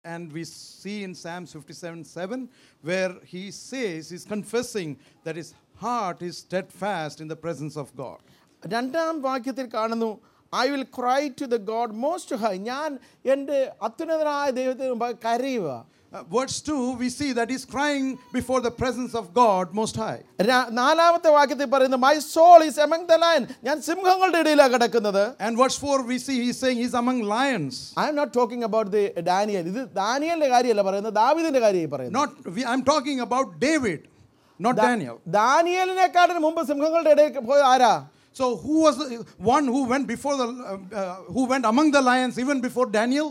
and we see in Psalms 57 7, where he says, he's confessing that his heart is steadfast in the presence of God. രണ്ടാം വാക്യത്തിൽ കാണുന്നു I will cry to the God most high ഞാൻ എൻ്റെ അത്യുന്നതനായ ദൈവത്തിന് മുമ്പാകെ കരയുക Uh, verse 2, we see that he's crying before the presence of God Most High. ര- നാലാമത്തെ വാക്യത്തിൽ പറയുന്നു my soul is among the lion ഞാൻ സിംഹങ്ങളുടെ ഇടയിലാണ് കിടക്കുന്നത് And verse 4, we see he's saying he's among lions. I am not talking about the Daniel ഇത് ദാനിയലിന്റെ കാര്യമല്ല പറയുന്നത് ദാവിദിന്റെ കാര്യമായി പറയുന്നത് Not, we, I'm talking about David, not Daniel. ദാനിയലിനെക്കാട്ടിന് മുമ്പ് സിംഹങ്ങളുടെ ഇടയിൽ പോയ ആരാ So who was the one who went before the, uh, uh, who went among the lions even before Daniel?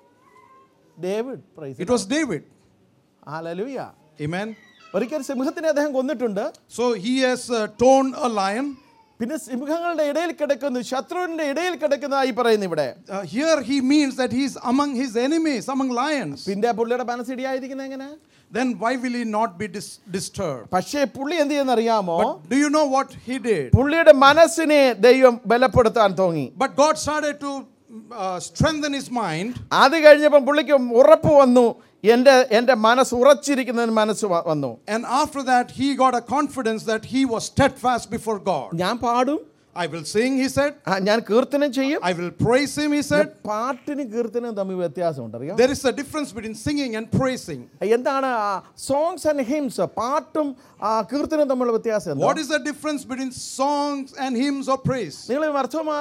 David praise It was David. Hallelujah Amen. ഒരിക്കൽ സിംഹത്തിനെ അദ്ദേഹം കൊന്നിട്ടുണ്ട് So he has uh, torn a lion. പിന്നെ സിംഹങ്ങളുടെ ഇടയിൽ കിടക്കുന്നു ശത്രുവിന്റെ ഇടയിൽ കിടക്കുന്നതായി പറയുന്നു ഇവിടെ Uh, here he means that he's among his enemies, among lions. പിന്നെ പുള്ളിയുടെ മനസ്സിടിയായിരിക്കുന്നത് എങ്ങനെ Then why will he not be dis- disturbed? പക്ഷേ പുള്ളി എന്ത് ചെയ്യുന്ന അറിയാമോ But do you know what he did? പുള്ളിയുടെ മനസ്സിനെ ദൈവം ബലപ്പെടുത്താൻ തോന്നി But God started to uh, strengthen his mind. അത് കഴിഞ്ഞപ്പം പുള്ളിക്ക് ഉറപ്പ് വന്നു എൻ്റെ എൻ്റെ മനസ്സ് ഉറച്ചിരിക്കുന്നതിന് മനസ്സ് വ- വന്നു And after that, he got a confidence that he was steadfast before God. ഞാൻ പാടും I will sing, he said. ആ, ഞാൻ കീർത്തനം ചെയ്യും I will praise him, he said. പാട്ടിനും കീർത്തനവും തമ്മിൽ വ്യത്യാസമുണ്ട് അറിയാം There is a difference between singing and praising. എന്താണ് സോങ്സ് ആൻഡ് ഹിംസ് പാട്ടും ആ, കീർത്തനവും തമ്മിലുള്ള വ്യത്യാസം എന്താ? What is the difference between songs and hymns or praise? നിങ്ങൾ മർത്തോമാ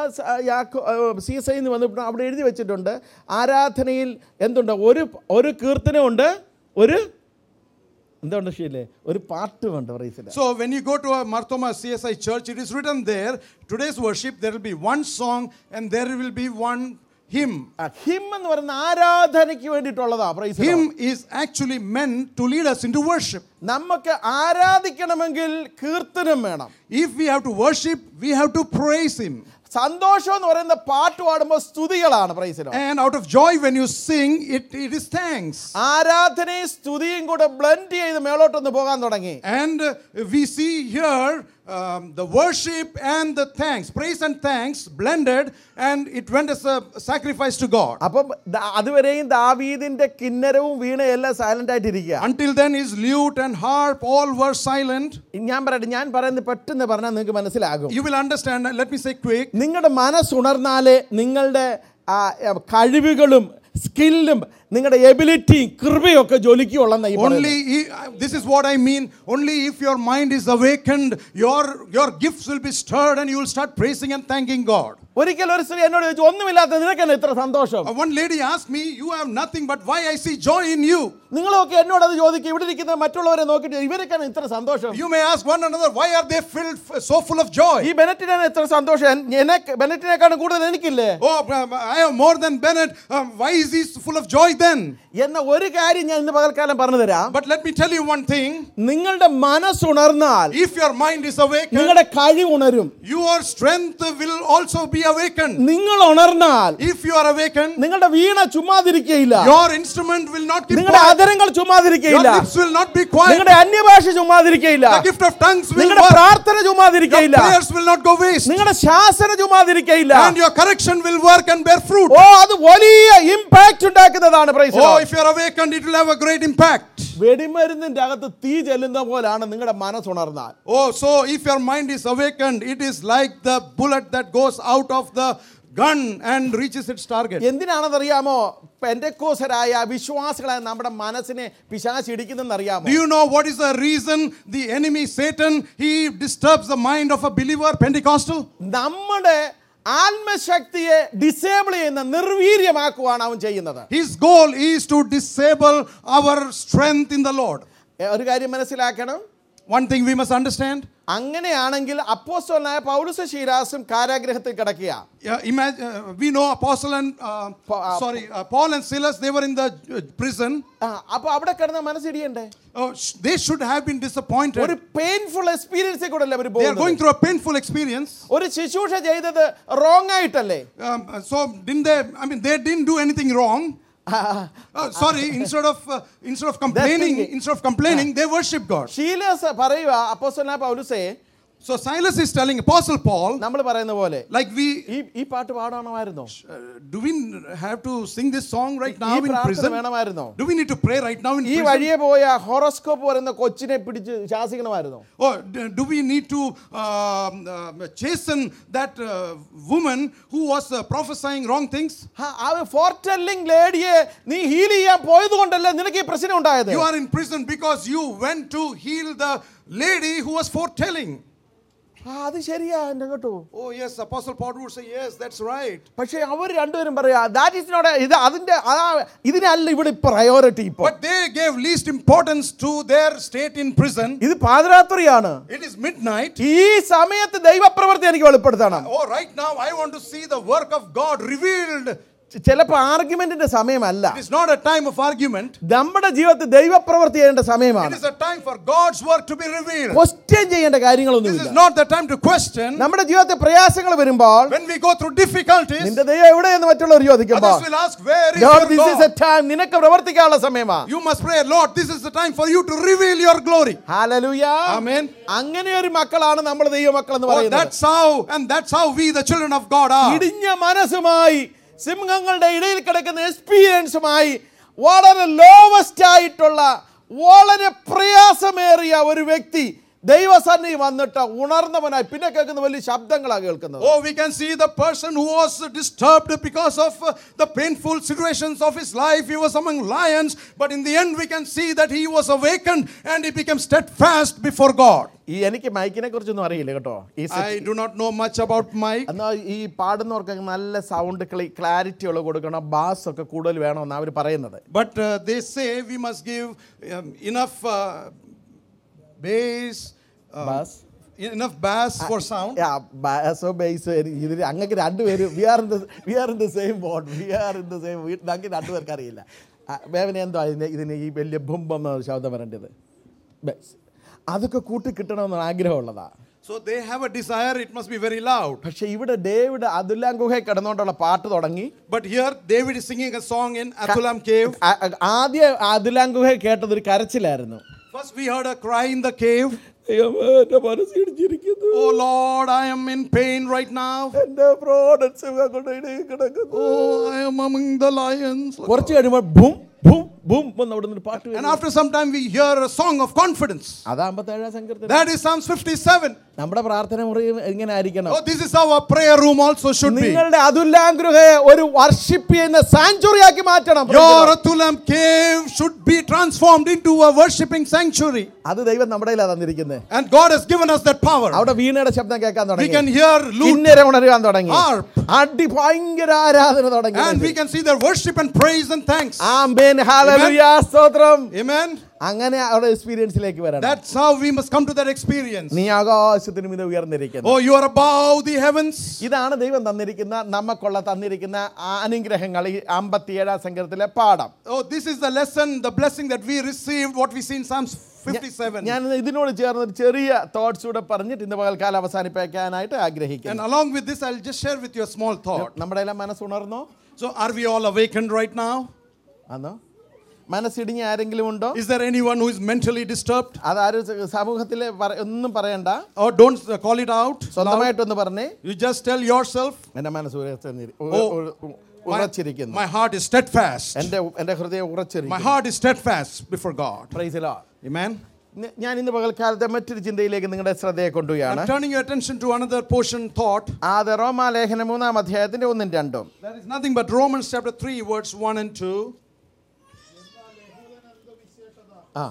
സി എസ് ഐന്ന് വന്നപ്പോൾ അവിടെ എഴുതി വെച്ചിട്ടുണ്ട് ആരാധനയിൽ എന്തുണ്ട് ഒരു ഒരു കീർത്തനമുണ്ട് ഒരു എന്തുണ്ട് ഷീലേ ഒരു പാട്ടുമുണ്ട് പ്രൈസില് So when you go to a Marthoma CSI church, it is written there, today's worship, there will be one song and there will be one hymn. Hymn എന്ന് പറയുന്ന ആരാധനയ്ക്ക് വേണ്ടിയിട്ടുള്ളതാ praise Hymn is actually meant to lead us into worship. നമുക്ക് ആരാധിക്കണമെങ്കിൽ കീർത്തനം വേണം If we have to worship, we have to praise him. സന്തോഷം എന്ന് പറയുന്ന പാട്ട് പാടുമ്പോൾ സ്തുതികളാണ് പ്രൈസിലോ And out of joy, when you sing, it, it is thanks. ആരാധനയും സ്തുതിയും കൂടെ ബ്ലെൻഡ് ചെയ്ത് മേളോട്ടൊന്ന് പോകാൻ തുടങ്ങി And uh, we see here um, the worship and the thanks, praise and thanks blended, and it went as a sacrifice to God. അപ്പം ദാ- അതുവരെയും ദാവീദിന്റെ കിന്നരവും വീണയെല്ലാം സൈലന്റ് ആയിട്ടിരിക്കുക Until then, his lute and harp all were silent. ഞാൻ പറയട്ടെ ഞാൻ പറയുന്നത് പെട്ടെന്ന് പറഞ്ഞാൽ നിങ്ങൾക്ക് മനസ്സിലാകും You will understand. Let me say quick. നിങ്ങളുടെ മനസ്സുണർന്നാലേ നിങ്ങളുടെ ആ, ആ, കഴിവുകളും സ്കില്ലും നിങ്ങളുടെ എബിലിറ്റിയും കൃപയും ഒക്കെ ജ്വലിക്കുള്ളെന്ന് ഈ പറയുന്നത്. Only i- this is what I mean. Only if your mind is awakened, your your gifts will be stirred, and you will start praising and thanking God. ഒരിക്കൽ ഒരു സ്ത്രീ എന്നോട് ചോദിച്ചു ഒന്നുമില്ലാത്ത നിനക്കല്ല ഇത്ര സന്തോഷം Uh, One lady asked me, "You have nothing, but why I see joy in you?" നിങ്ങളൊക്കെ എന്നോട് അത് ചോദിക്കും ഇവിടെ ഇരിക്കുന്ന മറ്റുള്ളവരെ നോക്കിയിട്ട് ഇവരൊക്കെയാണ് ഇത്ര സന്തോഷം You may ask one another, "Why are they filled f- so full of joy?" ഈ ബെനറ്റിനാണ് എത്ര സന്തോഷം എനിക്ക് ബെനറ്റിനേക്കാളും കൂടുതൽ എനിക്കില്ലേ Oh, um, I have more than Bennett. Um, why is he so full of joy then? എന്ന ഒരു കാര്യം ഞാൻ ഇന്ന് പകൽക്കാലം പറഞ്ഞു തരാം But let me tell you one thing. നിങ്ങളുടെ മനസ്സുണർന്നാൽ If your mind is awakened, നിങ്ങളുടെ കഴിവ് ഉണരും your strength will also be awakened. നിങ്ങൾ ഉണർന്നാൽ If you are awakened, നിങ്ങളുടെ വീണ ചുമ്മാതിരിക്കയില്ല your instrument will not keep നിങ്ങളുടെ quiet. അതരങ്ങൾ Your ചുമ്മാതിരിക്കയില്ല lips will not be quiet. നിങ്ങളുടെ അന്യഭാഷ ചുമ്മാതിരിക്കയില്ല The gift of tongues will നിങ്ങളുടെ work. പ്രാർത്ഥന Your ചുമ്മാതിരിക്കയില്ല prayers will not go waste. നിങ്ങളുടെ ശാസന ചുമ്മാതിരിക്കയില്ല And your correction will work and bear fruit. ഓ അത് വലിയ impact ഉണ്ടാക്കുന്നതാണ് praise Oh, if you are awakened, it will have a great impact. വെടിമരുന്നിന്റെ അകത്ത് തീ ചെല്ലുന്ന പോലാണ് നിങ്ങളുടെ മനസ്സുണർന്നാൽ Oh, so if your mind is awakened, it is like the bullet that goes out of the gun and reaches its target. എന്തിനാണെന്നറിയാമോ പെൻഡക്കോസരായ വിശ്വാസികളായ നമ്മുടെ മനസ്സിനെ പിശാച് ഇടിക്കുന്നെന്ന് അറിയാമോ Do you know what is the reason the enemy Satan he disturbs the mind of a believer Pentecostal? നമ്മുടെ ആത്മശക്തിയെ disable ചെയ്യുന്ന നിർവീര്യമാക്കുവാണ് അവൻ ചെയ്യുന്നത് His goal is to disable our strength in the Lord. ഏ, ഒരു കാര്യം മനസ്സിലാക്കണം One thing we must understand. അങ്ങനെയാണെങ്കിൽ അപ്പോസ്തലനായ പൗലുസ ശീലാസും കാരാഗ്രഹത്തിൽ കിടക്കുക Yeah, imagine, uh, we know Apostle and uh, Pa- uh, sorry, uh, Paul and Silas. They were in the uh, prison. ആ, അപ്പൊ അവിടെ കിടന്ന മനസ്സിടിയണ്ടേ Oh, sh- they should have been disappointed. ഒരു പെയിൻഫുൾ എക്സ്പീരിയൻസിൽ കൂടെ അല്ലേ അവർ They are going പോകുന്നത് through a painful experience. ഒരു ശുശ്രൂഷ ചെയ്തത് റോങ് ആയിട്ടല്ലേ Um, so didn't they? I mean, they didn't do anything wrong. Uh, sorry, instead of uh, instead of complaining, thinking. instead of complaining, they worship God. ഷീലസ് പറയുക അപ്പോസ്തലനായ പൗലുസേ So Silas is telling Apostle Paul, നമ്മൾ പറയുന്ന പോലെ like we, ഈ ഈ പാട്ട് പാടണമായിരുന്നോ uh, do we have to sing this song right now ഈ in പ്രാർത്ഥന prison? വേണമായിരുന്നോ Do we need to pray right now in ഈ prison? വഴിയെ പോയ ഹോറോസ്കോപ്പ് പറയുന്ന കൊച്ചിനെ പിടിച്ച് ശാസിക്കണമായിരുന്നോ Or d- do we need to um, uh, chasten that uh, woman who was uh, prophesying wrong things? ഫോർടെല്ലിംഗ് ലേഡിയെ നീ heal ചെയ്യാൻ പോയത് കൊണ്ടല്ലേ നിനക്ക് ഈ പ്രശ്നം ഉണ്ടായത് You are in prison because you went to heal the lady who was foretelling. ആ, അത് ശരിയാ എന്റെ കേട്ടോ Oh, yes, Apostle Paul would say, Yes, that's right. പക്ഷെ അവർ രണ്ടുപേരും പറയാ ദാറ്റ് ഇസ് നോട്ട് ഇത് അതിന്റെ ആ- ഇതിനല്ല ഇവിടെ പ്രയോറിറ്റി ഇപ്പൊ But they gave least importance to their state in prison. ഇത് പാതിരാത്രിയാണ് It is midnight. ഈ സമയത്ത് ദൈവപ്രവൃത്തി എനിക്ക് വെളിപ്പെടുത്തണം Oh, right now I want to see the work of God revealed. ചിലപ്പോ ആർഗ്യുമെന്റിന്റെ സമയമല്ല It is not a time of argument. നമ്മുടെ ജീവിതത്തിൽ ദൈവപ്രവൃത്തി ചെയ്യേണ്ട It സമയമാണ് is a time for God's work to be revealed. Question ചെയ്യേണ്ട This കാര്യങ്ങളൊന്നുമില്ല is not the time to question. നമ്മുടെ ജീവിതത്തിൽ പ്രയാസങ്ങൾ വരുമ്പോൾ When we go through difficulties, നിന്റെ ദൈവം എവിടെയെന്ന് മറ്റുള്ളവർ ചോദിക്കുമ്പോൾ others will ask, Where is Lord, your this is a God? time നിനക്ക് പ്രവർത്തിക്കാനുള്ള സമയമാ You must pray, Lord, this is the time for you to reveal your glory. Hallelujah. Amen. അങ്ങനെ ഒരു മക്കളാണ് നമ്മൾ ദൈവമക്കൾ എന്ന് Oh, പറയുന്നത് that's how, and that's how we, the children of God, are. ഇടിഞ്ഞ മനസ്സുമായി സിംഹങ്ങളുടെ ഇടയിൽ കിടക്കുന്ന എക്സ്പീരിയൻസുമായി വളരെ ലോവസ്റ്റ് ആയിട്ടുള്ള വളരെ പ്രയാസമേറിയ ഒരു വ്യക്തി ദൈവസന്നിധി വന്നിട്ട് ഉണർന്നവനായി പിന്നെ കേൾക്കുന്ന വലിയ ശബ്ദങ്ങളാണ് കേൾക്കുന്നത് Oh, we can see the person who was disturbed because of uh, the painful situations of his life. He was among lions, but in the end, we can see that he was awakened and he became steadfast before God. ഈ എനിക്ക് മൈക്കിനെ കുറിച്ചൊന്നും അറിയില്ല കേട്ടോ ഈ I do not know much about Mike. എന്നാൽ ഈ പാടുന്നവർക്ക് നല്ല sound clarity ഉള്ള കൊടുക്കണം ബാസ് ഒക്കെ കൂടുതൽ വേണമെന്ന് അവർ പറയുന്നത് But uh, they say we must give um, enough uh, bass, uh, bass enough bass for sound. ബാസോ ബേസ് ഇതിൽ അങ്ങക്ക് രണ്ടുപേര് we are in we are in the same boat we are in the same ഞങ്ങൾക്ക് രണ്ടുപേർക്ക് അറിയില്ല വേവനെ എന്തോ ഇതിന് ഇതിന് ഈ വലിയ ബുംബം എന്ന ശബ്ദം വരേണ്ടത് ബസ് അതൊക്കെ കൂട്ടി കിട്ടണമെന്ന് ആഗ്രഹമുള്ളതാ So they have a desire, it must be very loud. പക്ഷെ ഇവിടെ ഡേവിഡ് അതുല്ലാം ഗുഹയിൽ കിടന്നുകൊണ്ടുള്ള പാട്ട് തുടങ്ങി But here, David is singing a song in Adullam cave. ആ- ആ- ആദ്യം അതുല്ലാം ഗുഹയിൽ കേട്ടത് ഒരു കരച്ചിലായിരുന്നു First, we heard a cry in the cave. ദൈവമേ, എന്റെ മനസ്സിടിച്ചിരിക്കുന്നു Oh Lord, I am in pain right now. എന്റെ പ്രോഡക്ട്സ് ഇടയിൽ കിടക്കുന്നു Oh, I am among the lions. കുറച്ച് കഴിയുമ്പോൾ ഭൂം ഭൂം ഭൂം എന്ന് അവിടെ നിന്ന് പാട്ട് And വരുന്നു. after some time, we hear a song of confidence. അത് അമ്പത്തേഴാം സങ്കീർത്തനം That is Psalms 57. നമ്മുടെ പ്രാർത്ഥന മുറി ഇങ്ങനെ ആയിരിക്കണം Oh, this is how our prayer room also should be. നിങ്ങളുടെ അതുല്ലാംഗൃഹയെ ഒരു വർഷിപ്പ് ചെയ്യുന്ന സാഞ്ചുറി ആക്കി മാറ്റണം Your Atulam cave should be transformed into a worshipping sanctuary. അത് ദൈവം നമ്മുടെ കയ്യിലാ തന്നിരിക്കുന്നത് And God has given us that power. അവിടെ വീണയുടെ ശബ്ദം കേൾക്കാൻ We തുടങ്ങി can hear lute കിന്നര ഉണരുവാൻ തുടങ്ങി harp. അടി ഭയങ്കര ആരാധന തുടങ്ങി and we can see their worship and praise and thanks. ആമേൻ ഹല്ലേലൂയ സ്തോത്രം Amen. അങ്ങനെ അവിടെ എക്സ്പീരിയൻസിലേക്ക് വരണം That's how we must come to that experience. നീ ആകാശത്തിന് മിത ഉയർന്നിരിക്കുന്നു Oh, you are above the heavens. ഇതാണ് ദൈവം തന്നിരിക്കുന്ന നമുക്കുള്ള തന്നിരിക്കുന്ന ആ അനുഗ്രഹങ്ങൾ ഈ അമ്പത്തിയേഴാം സംഘത്തിലെ പാഠം Oh, this is the lesson, the blessing that we received, what we see in Psalms 57. ഞാൻ ഇതിനോട് ചേർന്ന് ഒരു ചെറിയ തോട്ട്സ് കൂടെ പറഞ്ഞിട്ട് ഇന്ന് പകൽക്കാലം അവസാനിപ്പിക്കാനായിട്ട് And ആഗ്രഹിക്കുന്നു along with this, I'll just share with you a small thought. നമ്മുടെ എല്ലാം മനസ്സുണർന്നോ So, are we all awakened right now? ആന്നോ മനസ്സിടിഞ്ഞ ആരെങ്കിലും ഉണ്ടോ Is there anyone who is mentally disturbed? അതാരും സമൂഹത്തിൽ ഒന്നും പറയണ്ട Or don't uh, call it out. loud. സ്വന്തമായിട്ടൊന്ന് പറഞ്ഞേ You just tell yourself, എന്റെ മനസ്സ് ഉയർത്തി- ഉ- Oh, ഉ- ഉ- my, ഉറച്ചിരിക്കുന്നു my heart is steadfast. എന്റെ എന്റെ ഹൃദയം My ഉറച്ചിരിക്കുന്നു heart is steadfast before God. Praise the Lord. Amen. ന- ഞാൻ ഇന്ന് പകൽക്കാലത്തെ മറ്റൊരു ചിന്തയിലേക്ക് നിങ്ങളുടെ ശ്രദ്ധയെ കൊണ്ടുപോയാണ് I'm turning your attention to another portion thought. അത് റോമാലേഖന മൂന്നാം അധ്യായത്തിന്റെ ഒന്നും രണ്ടും That is nothing but Romans chapter 3, verse 1 and 2. ആ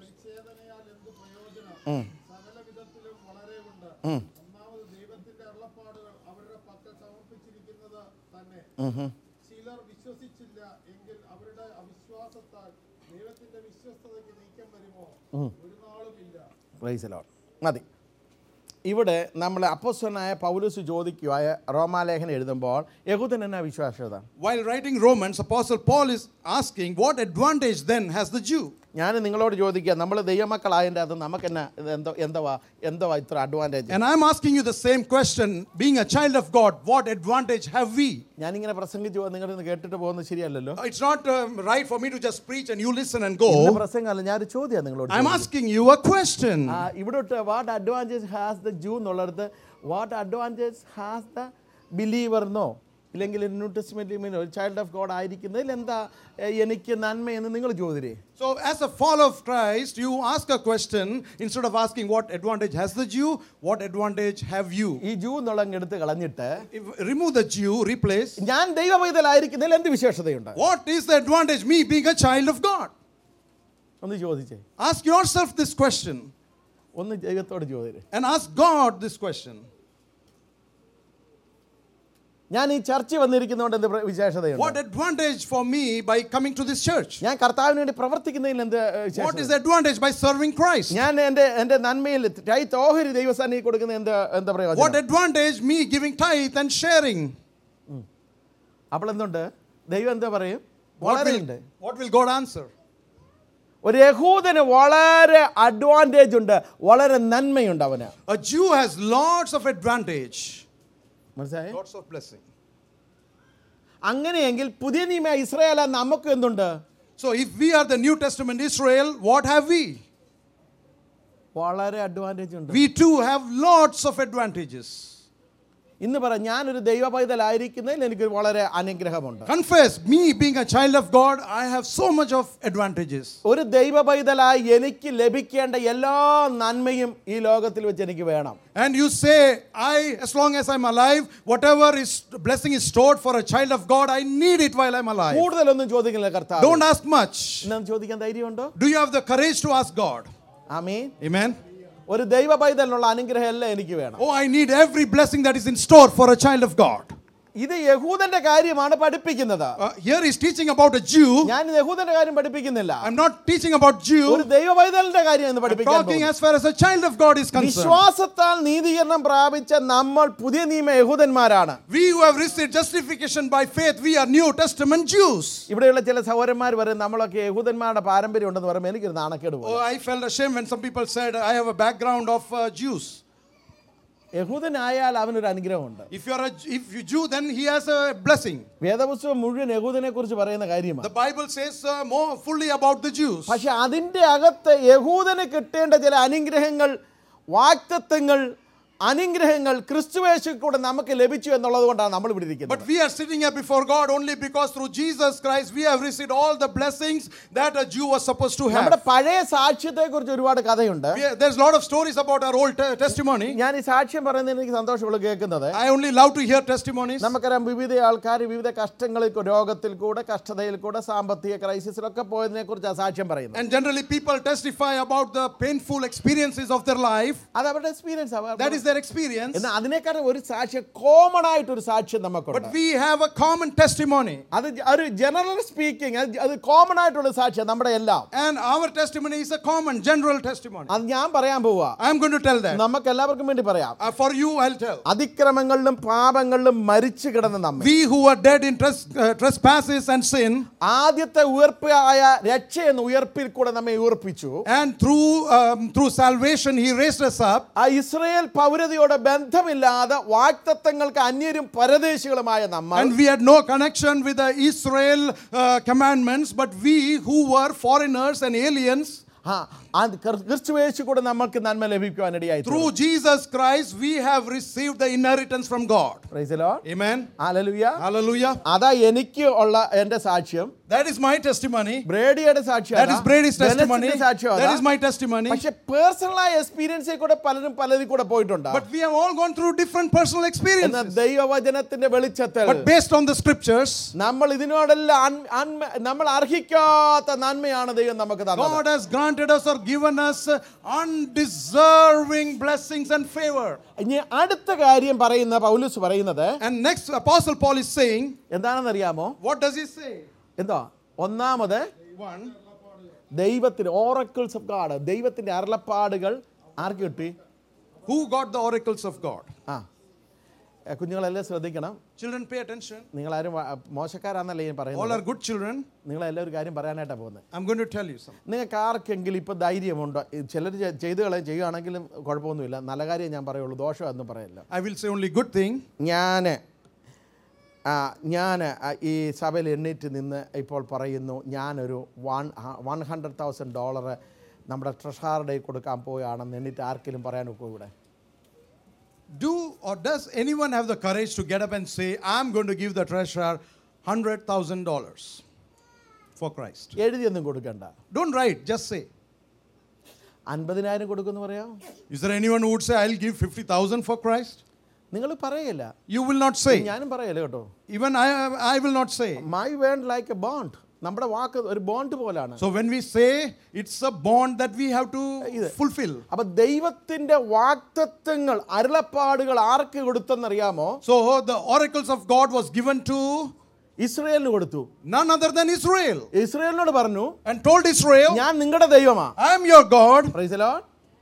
സകലവിധത്തിലും വളരെ ഉണ്ട് ഒന്നാമത് ദൈവത്തിന്റെ അരുളപ്പാടുകൾ അവരുടെ പക്കൽ സമർപ്പിച്ചിരിക്കുന്നത് തന്നെ ചിലർ വിശ്വസിച്ചില്ല എങ്കിൽ അവരുടെ അവിശ്വാസത്താൽ ദൈവത്തിന്റെ വിശ്വസ്തതയ്ക്ക് നീക്കം വരുമോ ഒരു നാളുമില്ല Praise the Lord. മതി ഇവിടെ നമ്മൾ അപ്പോസ്തലനായ പൗലൂസ് ചോദിക്കുവായ റോമാലേഖനം എഴുതുമ്പോൾ യഹൂദൻ എന്നാ വിശ്വാസത While writing Romans, Apostle Paul is asking, What advantage then has the Jew? ഞാൻ നിങ്ങളോട് ചോദിക്കുക നമ്മൾ ദൈവമക്കളായതിൻ്റെ അത് നമുക്ക് എന്നാ ഇത് എന്തോ എന്തവാ എന്തവാ ഇത്ര advantage And I'm asking you the same question. Being a child of God, what advantage have we? ഞാനിങ്ങനെ പ്രസംഗിച്ചു പോകുന്നത് നിങ്ങളിന്ന് കേട്ടിട്ട് പോകുന്നത് ശരിയല്ലല്ലോ It's not um, right for me to just preach and you listen and ഇന്ന് go. പ്രസംഗമല്ല ഞാനൊരു ചോദ്യമാണ് നിങ്ങളോട് I'm ചോദിക്കുന്നത്. asking you a question. ആ, ഇവിടോട്ട് what advantage has the Jew എന്നുള്ളിടത്ത് what advantage has the believer എന്നോ ഇല്ലെങ്കിൽ ന്യൂ ടെസ്റ്റ്മെൻറ്റ് ഒരു ചൈൽഡ് ഓഫ് ഗോഡ് ആയിരിക്കുന്നതിൽ എന്താ എ, എനിക്ക് നന്മയെന്ന് നിങ്ങൾ ചോദിരേ So, as a follower of Christ, you ask a question instead of asking what advantage has the Jew, what advantage have you? ഈ ജൂ എന്നുള്ള എടുത്ത് കളഞ്ഞിട്ട് If, remove the Jew, replace. ഞാൻ ദൈവപൈതലായിരിക്കുന്നതിൽ എന്ത് വിശേഷതയുണ്ട് What is the advantage me being a child of God? ഒന്ന് ചോദിച്ചേ Ask yourself this question ഒന്ന് ദൈവത്തോട് ചോദിരേ and ask God this question. ഞാൻ ഈ ചർച്ച വന്നിരിക്കുന്നതുകൊണ്ട് എന്ത് പ്ര- വിശേഷതയുണ്ട് What advantage for me by coming to this church? ഞാൻ കർത്താവിന് വേണ്ടി പ്രവർത്തിക്കുന്നതിൽ എന്ത് ഏ, What വിശേഷത? is the advantage by serving Christ? ഞാൻ എൻ്റെ എൻ്റെ നന്മയിൽ ടൈ തോഹരി ദൈവസ്ഥാനി കൊടുക്കുന്ന എന്ത് എന്താ What പറയുക advantage me giving tithe and sharing? അപ്പോൾ എന്തുണ്ട് ദൈവം എന്താ പറയും What വളരെ will, ഉണ്ട് what will God answer? ഒരു യഹൂദന് വളരെ അഡ്വാൻറ്റേജ് ഉണ്ട് വളരെ നന്മയുണ്ട് അവന് A Jew has lots of advantage, മനസ്സിലായി lots of blessing. അങ്ങനെയെങ്കിൽ പുതിയ നിയമ ഇസ്രായേല നമുക്ക് എന്തുണ്ട് So if we are the New Testament Israel, what have we? വളരെ അഡ്വാൻറ്റേജ് ഉണ്ട് We too have lots of advantages. ഇന്ന് പറ ഞാനൊരു ദൈവ പൈതലായിരിക്കുന്നതിൽ എനിക്ക് വളരെ അനുഗ്രഹമുണ്ട് Confess, me being a child of God, I have so much of advantages. ഒരു ദൈവ പൈതലായി എനിക്ക് ലഭിക്കേണ്ട എല്ലാ നന്മയും ഈ ലോകത്തിൽ വെച്ച് എനിക്ക് വേണം And you say, I, as long as I'm alive, whatever is blessing is stored for a child of God, I need it while I'm alive. കൂടുതലൊന്നും ചോദിക്കില്ല കർത്താവ് Don't ask much. എന്നാ ചോദിക്കാൻ ധൈര്യമുണ്ടോ Do you have the courage to ask God? Amin Amen. ഒരു ദൈവ പൈതലിനുള്ള അനുഗ്രഹം എല്ലാം എനിക്ക് വേണം Oh, I need every blessing that is in store for a child of God. ഇത് യഹൂദന്റെ കാര്യമാണ് പഠിപ്പിക്കുന്നത് Uh, here he's teaching about a Jew. ഞാൻ യഹൂദന്റെ കാര്യം പഠിപ്പിക്കുന്നില്ല I'm not teaching about ഒരു Jew. ദൈവ പൈതലിന്റെ കാര്യം എന്ന് I'm പഠിപ്പിക്കാൻ talking പോകുന്നു. as far as a child of God is concerned. വിശ്വാസത്താൽ നീതീകരണം പ്രാപിച്ച നമ്മൾ പുതിയ നിയമ യഹൂദന്മാരാണ് We who have received justification by faith, we are New Testament Jews. ഇവിടെയുള്ള ചില സഹോദരന്മാർ പറയും നമ്മളൊക്കെ യഹൂദന്മാരുടെ പാരമ്പര്യം ഉണ്ടെന്ന് പറയുമ്പോൾ എനിക്കൊരു നാണക്കേട് Oh, പോകും I felt ashamed when some people said, I have a background of uh, Jews. യഹൂദനായാൽ അവനൊരു അനുഗ്രഹമുണ്ട് If you're a if you Jew, then he has a blessing. വേദപുസ്തകം മുഴുവൻ യഹൂദനെ കുറിച്ച് പറയുന്ന കാര്യമാണ് The Bible says uh, more fully about the Jews. പക്ഷെ അതിൻ്റെ അകത്ത് യഹൂദന് കിട്ടേണ്ട ചില അനുഗ്രഹങ്ങൾ വാക്തത്വങ്ങൾ അനുഗ്രഹങ്ങൾ ക്രിസ്തുവേശു കൂടെ നമുക്ക് ലഭിച്ചു എന്നുള്ളത് കൊണ്ടാണ് നമ്മൾ ഇവിടെ But ഇരിക്കുന്നത് we are sitting here before God only because through Jesus Christ we have received all the blessings that a Jew was supposed to നമ്മുടെ have. പഴയ സാക്ഷ്യത്തെ കുറിച്ച് ഒരുപാട് കഥയുണ്ട് We are- there's a lot of stories about our old te- testimony. ഞാൻ ഈ സാക്ഷ്യം പറയുന്നതിന് എനിക്ക് സന്തോഷമുള്ള കേൾക്കുന്നത് I only love to hear testimonies. നമുക്കറിയാം വിവിധ ആൾക്കാർ വിവിധ കഷ്ടങ്ങളിൽ കൂ- രോഗത്തിൽ കൂടെ കഷ്ടതയിൽ കൂടെ സാമ്പത്തിക ക്രൈസിസിലൊക്കെ പോയതിനെ കുറിച്ച് ആ സാക്ഷ്യം പറയുന്നത് And generally people testify about the painful experiences of their life. അത് അവരുടെ experience That is their experience. എന്നാൽ അതിനേക്കാളും ഒരു സാക്ഷ്യം കോമൺ ആയിട്ട് ഒരു സാക്ഷ്യം നമുക്കുണ്ട് But we have a common testimony. അത് ജ- ഒരു ജനറൽ സ്പീക്കിംഗ് അത് കോമൺ ആയിട്ടുള്ള സാക്ഷ്യം നമ്മുടെ എല്ലാം And our testimony is a common, general testimony. അത് ഞാൻ പറയാൻ പോവാ I'm going to tell that. നമുക്ക് എല്ലാവർക്കും വേണ്ടി പറയാം Uh, for you, I'll tell. അതിക്രമങ്ങളിലും പാപങ്ങളിലും മരിച്ചു കിടന്ന നമ്മെ We who are dead in tres- uh, trespasses and sin, ആദ്യത്തെ ഉയർപ്പായ രക്ഷ എന്ന ഉയർപ്പിൽ കൂടെ നമ്മെ ഉയർപ്പിച്ചു and through um, through salvation, He raised us up. ആ ഇസ്രയേൽ പൗരതയോടെ ബന്ധമില്ലാതെ വാക്തത്വങ്ങൾക്ക് അന്യരും പരദേശികളുമായ നമ്മൾ And we had no connection with the Israel uh, commandments, but we who were foreigners and aliens, ആ അത് ക്രി- ക്രിസ്തുവേശു കൂടെ നമ്മൾക്ക് നന്മ ലഭിക്കുവാനിടയായി through Jesus Christ, we have received the inheritance from God. Praise the Lord. Amen. Hallelujah. Hallelujah. അതാ എനിക്ക് ഉള്ള എന്റെ സാക്ഷ്യം That is my testimony. ബ്രേഡിയുടെ സാക്ഷ്യം That അതാ. is Brady's testimony. ബെനസിന്റെ സാക്ഷ്യം That അതാ. is my testimony. പക്ഷെ പേഴ്സണലായ എക്സ്പീരിയൻസിൽ കൂടെ പലരും പലരിൽ കൂടെ പോയിട്ടുണ്ട് But we have all gone through different personal എന്നാൽ experiences. ദൈവവചനത്തിന്റെ വെളിച്ചത്തിൽ But based on the scriptures, നമ്മൾ ഇതിനോടെല്ലാം അൻ- അന്മ- നമ്മൾ അർഹിക്കാത്ത നന്മയാണ് ദൈവം നമുക്ക് തന്നത് God has granted us or given us undeserving blessings and favor. ഇനി അടുത്ത കാര്യം പറയുന്ന പൗലൂസ് പറയുന്നത് And next, Apostle Paul is saying, എന്താണെന്ന് അറിയാമോ what does he say? എന്തോ ഒന്നാമത് One, ദൈവത്തിന് ഓറക്കിൾസ് ഓഫ് ഗാഡ് ദൈവത്തിന്റെ അരുളപ്പാടുകൾ ആർക്ക് കിട്ടി who got the oracles of God? ആ ഏ, കുഞ്ഞുങ്ങളെല്ലാം ശ്രദ്ധിക്കണം Children, pay attention. നിങ്ങളാരും വ- മോശക്കാരാന്നല്ല ഞാൻ All പറയുന്നത് are good children. നിങ്ങളെല്ലാം ഒരു കാര്യം പറയാനായിട്ടാണ് പോകുന്നത് I'm going to tell you something. നിങ്ങൾക്ക് ആർക്കെങ്കിലും ഇപ്പോൾ ധൈര്യമുണ്ടോ ചിലർ ചെയ്ത് കളയും ചെയ്യുകയാണെങ്കിലും കുഴപ്പമൊന്നുമില്ല നല്ല കാര്യം ഞാൻ പറയുള്ളൂ ദോഷമൊന്നും പറയില്ല I will say only good thing. ഞാൻ ഞാൻ ഈ സഭയിൽ എണ്ണീറ്റ് നിന്ന് ഇപ്പോൾ പറയുന്നു ഞാനൊരു one one hundred thousand dollar നമ്മുടെ ട്രഷാറുടെ കൊടുക്കാൻ പോവുകയാണെന്ന് എണ്ണീറ്റ് ആർക്കെങ്കിലും പറയാൻ ഒക്കും ഇവിടെ Do or does anyone have the courage to get up and say, I'm going to give the treasurer $100,000 for Christ? എഴുതിയൊന്നും കൊടുക്കണ്ട Don't write, just say. അൻപതിനായിരം കൊടുക്കുമെന്ന് പറയാം Is there anyone who would say, I'll give 50,000 for Christ? നിങ്ങൾ പറയില്ല You will not say. ഞാനും പറയല്ല കേട്ടോ Even I, I will not say. My word like a bond നമ്മുടെ വാക്ക് ഒരു ബോണ്ട് പോലാണ് So when we say it's a bond that we have to ഇത്- fulfill. അപ്പൊ ദൈവത്തിന്റെ വാക്തത്വങ്ങൾ അരുളപ്പാടുകൾ ആർക്ക് കൊടുത്തെന്നറിയാമോ So the oracles of God was given to ഇസ്രയേലിന് കൊടുത്തു none other than Israel ഇസ്രയേലിനോട് പറഞ്ഞു and told Israel, ഞാൻ നിങ്ങളുടെ ദൈവമാ I am your God. പ്രൈസലോ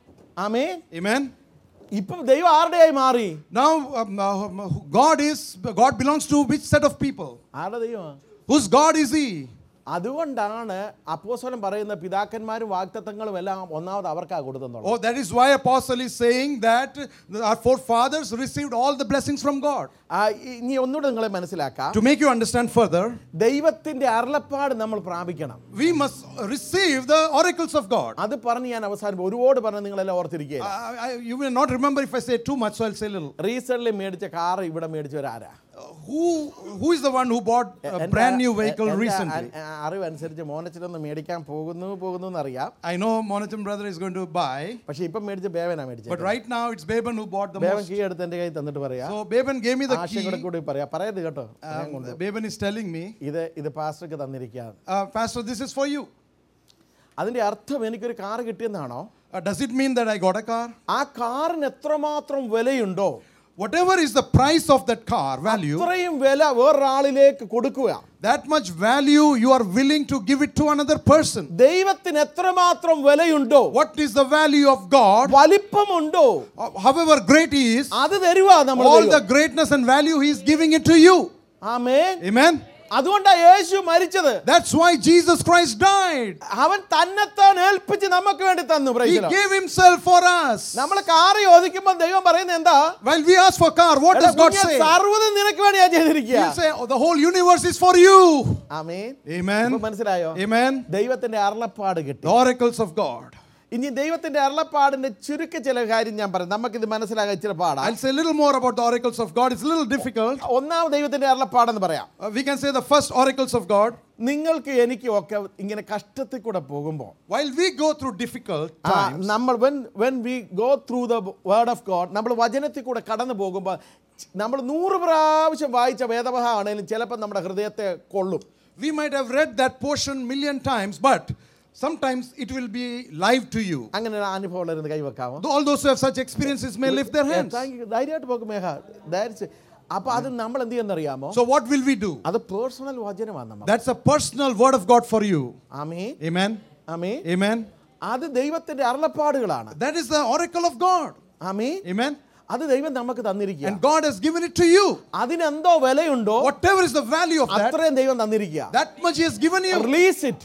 ആമേ Amen. ഇപ്പം ദൈവം ആരുടെയായി മാറി Now um, uh, God is God belongs to which set of people? ആരുടെ ദൈവമാ Whose God is he? അതുകൊണ്ടാണ് അപ്പോസ്വലം പറയുന്ന പിതാക്കന്മാരും വാക്തത്വങ്ങളും എല്ലാം ഒന്നാമത് അവർക്കാ കൊടുത്തെന്നുള്ളത് Oh, that is why Apostle is saying that our forefathers received all the blessings from God. ആ, ഇനി ഒന്നുകൂടെ നിങ്ങളെ മനസ്സിലാക്കാം To make you understand further, ദൈവത്തിന്റെ അരുളപ്പാട് നമ്മൾ പ്രാപിക്കണം we must receive the oracles of God. അത് പറഞ്ഞ് ഞാൻ അവസാനം ഒരുപാട് പറഞ്ഞ് നിങ്ങളെല്ലാം ഓർത്തിരിക്കുക I, I, you will not remember if I say too much, so I'll say a little. Recent മേടിച്ച കാർ ഇവിടെ മേടിച്ചവരാരാ Uh, who, who is the one who bought a എൻ്റെ- brand new vehicle എൻ്റെ recently? അ- അ- അറിവനുസരിച്ച് മോനച്ചനൊന്ന് മേടിക്കാൻ പോകുന്നു പോകുന്നു എന്നറിയാം I know Monacham brother is going to buy, പക്ഷെ ഇപ്പം മേടിച്ച ബേവനാ but മേടിച്ചത് right now it's Beban who bought the Bevan most. Key എടുത്ത് എൻ്റെ കയ്യിൽ തന്നിട്ട് പറയാം So Beban gave me the ആശയം കൂടെ key. കൂടി പറയാം പറയരുത് കേട്ടോ Um, Beban is telling me, ഇത് ഇത് പാസ്റ്റർക്ക് തന്നിരിക്കുകയാണ് uh, Pastor, this is for you. അതിന്റെ അർത്ഥം എനിക്കൊരു കാർ കിട്ടിയെന്നാണോ Uh, does it mean that I got a car? ആ കാറിന് എത്രമാത്രം വിലയുണ്ടോ Whatever is the price of that car value, അത്രയും വില വേറൊരാളിലേക്ക് കൊടുക്കുക that much value you are willing to give it to another person. ദൈവത്തിന് എത്രമാത്രം വിലയുണ്ടോ What is the value of God? വലിപ്പമുണ്ടോ Uh, However great he is, അത് തരുവാ നമ്മൾ all the greatness and value he is giving it to you. ആമേ Amen. അതുകൊണ്ടാ യേശു മരിച്ചത് That's why Jesus Christ died. അവൻ തന്നെത്താൻ ഏൽപ്പിച്ച് നമുക്ക് വേണ്ടി തന്നു He praise the Lord. gave himself for us. നമ്മൾ കാറ് ചോദിക്കുമ്പോൾ ദൈവം പറയുന്നത് എന്താ While we ask for car, what does God say? സർവ്വതും നിനക്ക് വേണ്ടി ഞാൻ ചെയ്തിരിക്കുക He'll say, oh, the whole universe is for you. Amen Amen. ഇപ്പൊ മനസ്സിലായോ Amen. ദൈവത്തിന്റെ അരുളപ്പാട് കിട്ടി The oracles of God. ഇനി ദൈവത്തിന്റെ അരുളപ്പാടിന്റെ ചുരുക്ക ചില കാര്യം ഞാൻ പറയും നമുക്കിത് മനസ്സിലാകാൻ ഇച്ചിരി പാടാ I'll say a little more about the oracles of God. It's a little difficult. ഒന്നാമത് ദൈവത്തിന്റെ അരുളപ്പാടെന്ന് പറയാം Uh, we can say the first oracles of God. നിങ്ങൾക്ക് എനിക്കും ഒക്കെ ഇങ്ങനെ കഷ്ടത്തിൽ കൂടെ പോകുമ്പോൾ While we go through difficult ആ, times, നമ്മൾ when when we go through the word of God നമ്മൾ വചനത്തിൽ കൂടെ കടന്നു പോകുമ്പോൾ നമ്മൾ നൂറ് പ്രാവശ്യം വായിച്ച വേദഭാഗമാണെങ്കിലും ചിലപ്പോൾ നമ്മുടെ ഹൃദയത്തെ കൊള്ളും we might have read that portion million times, but sometimes it will be live to you. അങ്ങനെ ഒരു അനുഭവം ഉള്ളവരുന്ന് കൈവെക്കാമോ All those who have such experiences may lift their hands. Thank you. ധൈര്യമായിട്ട് പോകും മേഘ ധൈര്യ അപ്പൊ അത് നമ്മൾ എന്ത് ചെയ്യുന്നറിയാമോ So, what will we do? അത് പേഴ്സണൽ വചനമാണ് നമ്മൾ That's a personal word of God for you. ആമേ Amen. ആമേ Amen. അത് ദൈവത്തിന്റെ അരുളപ്പാടുകളാണ് That is the oracle of God. ആമേ Amen. അത് ദൈവം നമുക്ക് തന്നിരിക്കുക And God has given it to you. അതിനെന്തോ വിലയുണ്ടോ Whatever is the value of that, അത്രയും ദൈവം തന്നിരിക്കുക that much He has given you. Release it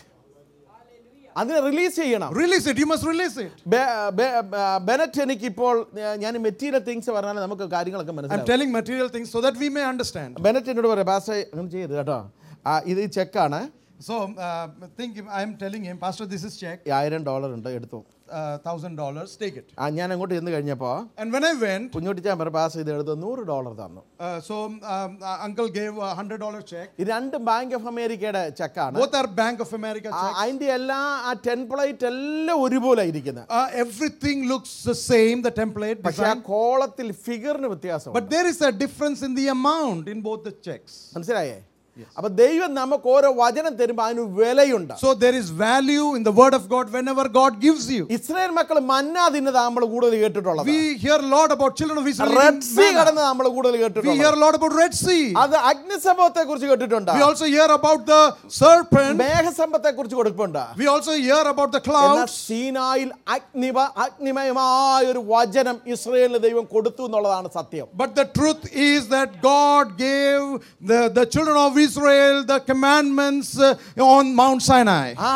അതിനെ റിലീസ് ചെയ്യണം Release it. You must release it. ബെ- ബെ- ബ- ബെനറ്റ് എനിക്ക് ഇപ്പോൾ ഞാൻ മെറ്റീരിയൽ തിങ്സ് പറഞ്ഞാൽ നമുക്ക് കാര്യങ്ങളൊക്കെ I'm മനസ്സിലാവും telling material things so that we may understand. Bennett എന്നോട് പറയാം പാസ്റ്റർ അങ്ങനെ ചെയ്യരുത് കേട്ടോ ആ, ഇത് ചെക്കാണ് So, uh, think I'm telling him, Pastor, this is check, ആയിരം ഡോളർ ഉണ്ട് എടുത്തു uh, thousand dollars. Take it. ആ ഞാൻ അങ്ങോട്ട് ചെന്ന് കഴിഞ്ഞപ്പോൾ And when I went, കുഞ്ഞുട്ടിച്ചാൻ പറഞ്ഞു പാസ് ഇത് എടുത്ത് നൂറ് ഡോളർ തന്നു uh, so um, uh, uncle gave a hundred dollar check. ഈ രണ്ടും ബാങ്ക് ഓഫ് അമേരിക്കയുടെ ചെക്കാണ് Both are Bank of America checks. അതിന്റെ എല്ലാ ആ ടെംപ്ലേറ്റ് എല്ലാം ഒരുപോലെ ഇരിക്കുന്നത് Uh, everything looks the same, the template പക്ഷെ ആ design. കോളത്തിൽ ഫിഗറിന് വ്യത്യാസം But there is a difference in the amount in both the checks. മനസ്സിലായേ അപ്പൊ ദൈവം നമുക്ക് ഓരോ വചനം തരുമ്പോൾ അതിന് വിലയുണ്ട് So there is value in the word of God whenever God gives you. Israel മക്കൾ മന്ന തിന്നത് നമ്മൾ കൂടുതൽ കേട്ടിട്ടുള്ളത് We hear a lot about children of Israel. Red eating sea manna. കടന്ന് നമ്മൾ കൂടുതൽ We hear കേട്ടിട്ടുണ്ട് a lot about Red Sea. അത് അഗ്നിസംഭവത്തെ കുറിച്ച് കേട്ടിട്ടുണ്ട് We also hear about the serpent. മേഘസമ്പത്തെ കുറിച്ച് കൊടുക്കുന്നുണ്ട് We also hear about the എന്നാൽ clouds. സീനായിൽ അഗ്നിമ അഗ്നിമയമായ ഒരു വചനം ഇസ്രയേലിന് ദൈവം കൊടുത്തു എന്നുള്ളതാണ് സത്യം But the truth is that God gave the, the children of Israel the commandments uh, on Mount Sinai. ആ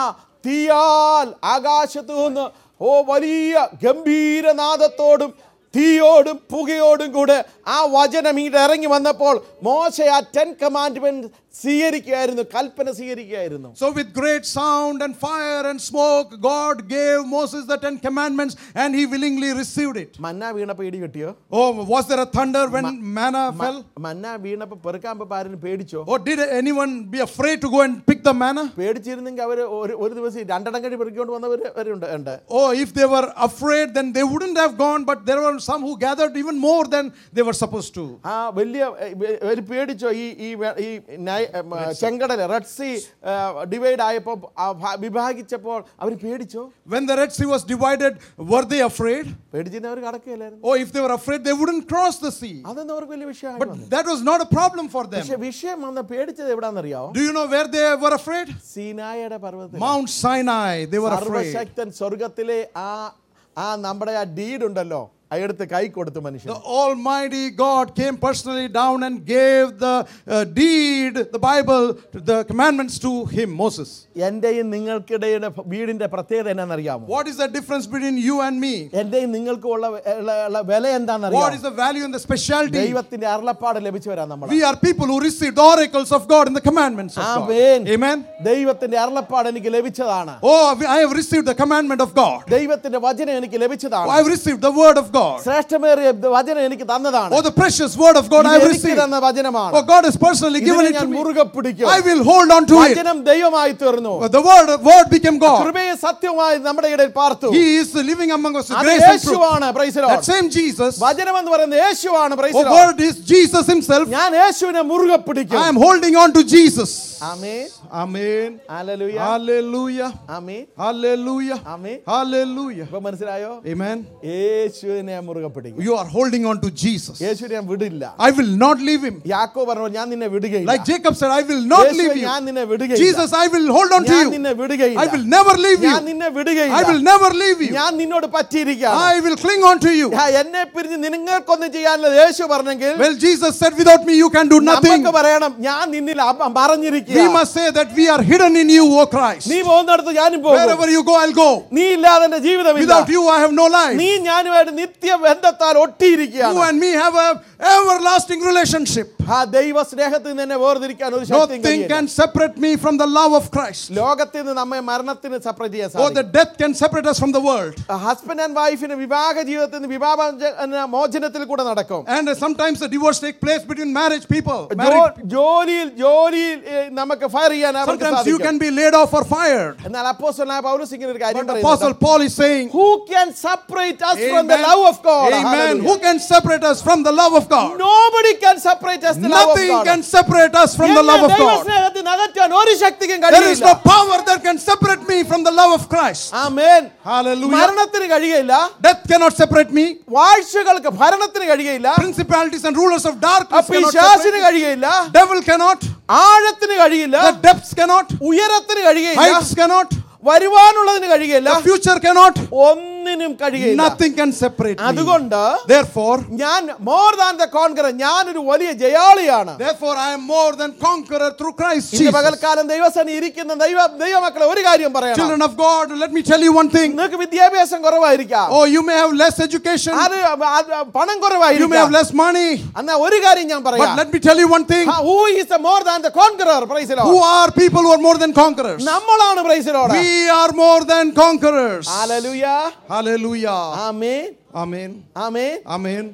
തീയാൽ ആകാശത്തു നിന്ന് ഓ വലിയ ഗംഭീരനാദത്തോടും തീയോടും പുകയോടും കൂടെ ആ വചനം ഇങ്ങോട്ട് ഇറങ്ങി വന്നപ്പോൾ മോശ ആ ടെൻ കമാൻഡ്മെന്റ് സ്വീകരിക്കുകയായിരുന്നു കൽപ്പന സ്വീകരിക്കുകയായിരുന്നു So, with great sound and fire and smoke, God gave Moses the Ten Commandments and he willingly received it. മന്ന വീണപ്പോൾ ഇടി കിട്ടിയോ Oh, was there a thunder when manna fell? മന്ന വീണപ്പോൾ പെറുക്കാൻ പോയപ്പോൾ ആരും പേടിച്ചോ Or did anyone be afraid to go and pick the manna? പേടിച്ചിരുന്നെങ്കിൽ അവർ ഒരു ഒരു ദിവസം രണ്ടെണ്ണം കഴി പെറുക്കിക്കൊണ്ട് വന്നവർ ഉണ്ട് ഉണ്ട് Oh, if they were afraid, then they wouldn't have gone, but there were some who gathered even more than they were supposed to. ആ വലിയ ഏ, വെ- ഒരു പേടിച്ചോ ഈ ഈ വെ- ഈ നൈ- ഉം, ചെങ്കടൽ റെഡ് സീ ഡിവൈഡ് ആയപ്പോൾ ആ ഭ- വിഭാഗിച്ചപ്പോൾ അവർ പേടിച്ചോ When the Red Sea was divided, were they afraid? പേടിച്ചിരുന്ന our കടക്കുകയില്ലായിരുന്നു Oh, if they were afraid, they wouldn't cross the sea. അതൊന്നും അവർക്ക് വലിയ വിഷയമായി But that was not a problem for them. പക്ഷെ വിഷയം വന്ന പേടിച്ചത് എവിടാന്നറിയാവോ Do you know where they were afraid? സീനായയുടെ പർവ്വതത്തിൽ Mount Sinai, they were afraid. സർവശക്തൻ സ്വർഗത്തിലെ ആ ആ നമ്മുടെ ആ ഡീഡ് ഉണ്ടല്ലോ അതെടുത്ത് കൈ കൊടുത്തു മനുഷ്യൻ The Almighty God came personally down and gave the uh, deed, the Bible, the commandments to him, Moses. എന്റെയും നിങ്ങൾക്കിടയുടെ വീടിന്റെ പ്രത്യേകത എന്നാണെന്നറിയാമോ What is the difference between you and me? എന്റെയും നിങ്ങൾക്കും ഉള്ള ഉള്ള- ഉള്ള വില What is എന്താണെന്നറിയാമോ the value and the specialty? ദൈവത്തിന്റെ അരുളപ്പാട് ലഭിച്ചവരാ നമ്മൾ We are people who receive the oracles of God and the commandments of God. Amen. Amen. ദൈവത്തിന്റെ അരുളപ്പാട് എനിക്ക് ലഭിച്ചതാണ് Oh, I have received the commandment of God. ദൈവത്തിന്റെ വചനം എനിക്ക് ലഭിച്ചതാണ് I have received the word of God. ശ്രേഷ്ഠമേറിയ വചനം എനിക്ക് തന്നതാണ് Oh, the precious word of God I ഇത് have എനിക്ക് received. തന്ന വചനമാണ് Oh, God has personally given ഇതിനെ it ഞാൻ to me. മുറുകെ പിടിക്കും I will hold on to it. വചനം ദൈവമായി തീർന്നു The word, word became God. കൃപയെ സത്യമായി നമ്മുടെ ഇടയിൽ പാർത്തു He is living among us with അത് grace and truth. യേശുവാണ് praise the Lord. That same Jesus, വചനം എന്ന് പറയുന്നത് യേശുവാണ് praise the oh, Lord. word is Jesus himself. ഞാൻ യേശുവിനെ മുറുകെ പിടിക്കും I am holding on to Jesus. ആമേൻ Amen. ഹല്ലേലൂയ Hallelujah. ആമേൻ Hallelujah. ആമേൻ Hallelujah. ഇപ്പൊ മനസ്സിലായോ Amen. യേശുവിനെ ഞാൻ മുറുകെ പിടിക്കും You are holding on to Jesus. യേശുവിനെ ഞാൻ വിടില്ല I will not leave him. യാക്കോ പറഞ്ഞു ഞാൻ നിന്നെ വിടുകയില്ല Like Jacob said, I will not യേശുവേ, leave you. ഞാൻ നിന്നെ വിടുകയില്ല Jesus, I will hold on to ഞാൻ you. നിന്നെ വിടുകയില്ല I will never leave ഞാൻ you. നിന്നെ I വിടുകയില്ല will never leave you. ഞാൻ നിന്നോട് പറ്റിയിരിക്കുകയാണ് I will cling on to you. ആ, എന്നെ പിരിഞ്ഞ് നിങ്ങൾക്കൊന്നും ചെയ്യാനുള്ള യേശു പറഞ്ഞെങ്കിൽ Well, Jesus said, without me, you can do nothing. നമുക്ക് പറയണം ഞാൻ നിന്നിൽ അപ- We മറഞ്ഞിരിക്കുക must say that we are hidden in you, O Christ. നീ പോകുന്നിടത്ത് ഞാനും പോകും Wherever you go, I'll go. നീ ഇല്ലാതെ എന്റെ ജീവിതമില്ല Without you, I have no life. നീ ഞാനുമായിട്ട് നിത്യ ബന്ധത്താൽ You ഒട്ടിയിരിക്കുകയാണ് and me have a everlasting relationship. ആ ദൈവ സ്നേഹത്തിൽ നിന്ന് എന്നെ വേർതിരിക്കാൻ ഒരു ശക്തിയും Nothing കഴിയില്ല. can separate me from the love of Christ. ലോകത്തിൽ നിന്ന് നമ്മെ മരണത്തിന് സെപ്പറേറ്റ് ചെയ്യാൻ Or the സാധിക്കും death can separate us from the world. Husband and വൈഫിന് വിവാഹ ജീവിതത്തിൽ നിന്ന് വിവാഹ മോചനത്തിൽ കൂടെ നടക്കും And uh, sometimes the divorce take place between marriage people. Joe- Married. ജോലിയിൽ ജോലിയിൽ ഏ, നമുക്ക് ഫയർ ചെയ്യാൻ അവർക്ക് Sometimes you സാധിക്കും. can be laid off or fired. എന്നാൽ അപ്പോസ്തലനായ പൗലോസ് ഇങ്ങനെ ഒരു കാര്യം But Apostle പറയുന്നുണ്ട്. Paul is saying, Who can separate us from the Amen. love of God? Amen. Hallelujah. Who can separate us from the love of God? Nobody can separate us the love of Nothing God. can separate us from the എന്നെ love of God. ദൈവസ്നേഹത്തിൽ നിന്ന് അകറ്റാൻ ഒരു ശക്തിക്കും There is കഴിയില്ല no power that can separate me from the love of Christ. Amen Hallelujah. മരണത്തിന് കഴിയില്ല Death cannot separate me. വാഴ്ചകൾക്ക് ഭരണത്തിന് കഴിയില്ല Principalities and rulers of darkness cannot പിശാചിന് separate me. കഴിയില്ല Devil cannot. ആഴത്തിന് കഴിയില്ല The depths cannot. ഉയരത്തിന് കഴിയില്ല Heights cannot. വരുവാനുള്ളതിന് കഴിയില്ല The future cannot. ഒന്നിനും കഴിയില്ല Nothing can separate me. അതുകൊണ്ട് Therefore, ഞാൻ മോർ ദാൻ ദ കോൺകർ ഞാനൊരു വലിയ ജയാളിയാണ് therefore I am more than conqueror through Christ ഇന്ന് Jesus. പകൽക്കാലം ദൈവസേന ഇരിക്കുന്ന ദൈവ ദൈവമക്കളെ ഒരു കാര്യം പറയണം Children of God, let me tell you one thing. നിങ്ങൾക്ക് വിദ്യാഭ്യാസം കുറവായിരിക്കാം Oh, you may have less education. അത് അത് പണം You may have കുറവായിരിക്കാം less money. എന്നാ ഒരു കാര്യം ഞാൻ But പറയാം let me tell you one thing. Who is more than the conqueror പ്രൈസിലോ Who are people who are more than conquerors? നമ്മളാണ് പ്രൈസിലോട് We are more than conquerors. ഹല്ലേലൂയ Hallelujah. ആമേൻ Amen. ആമേൻ Amen.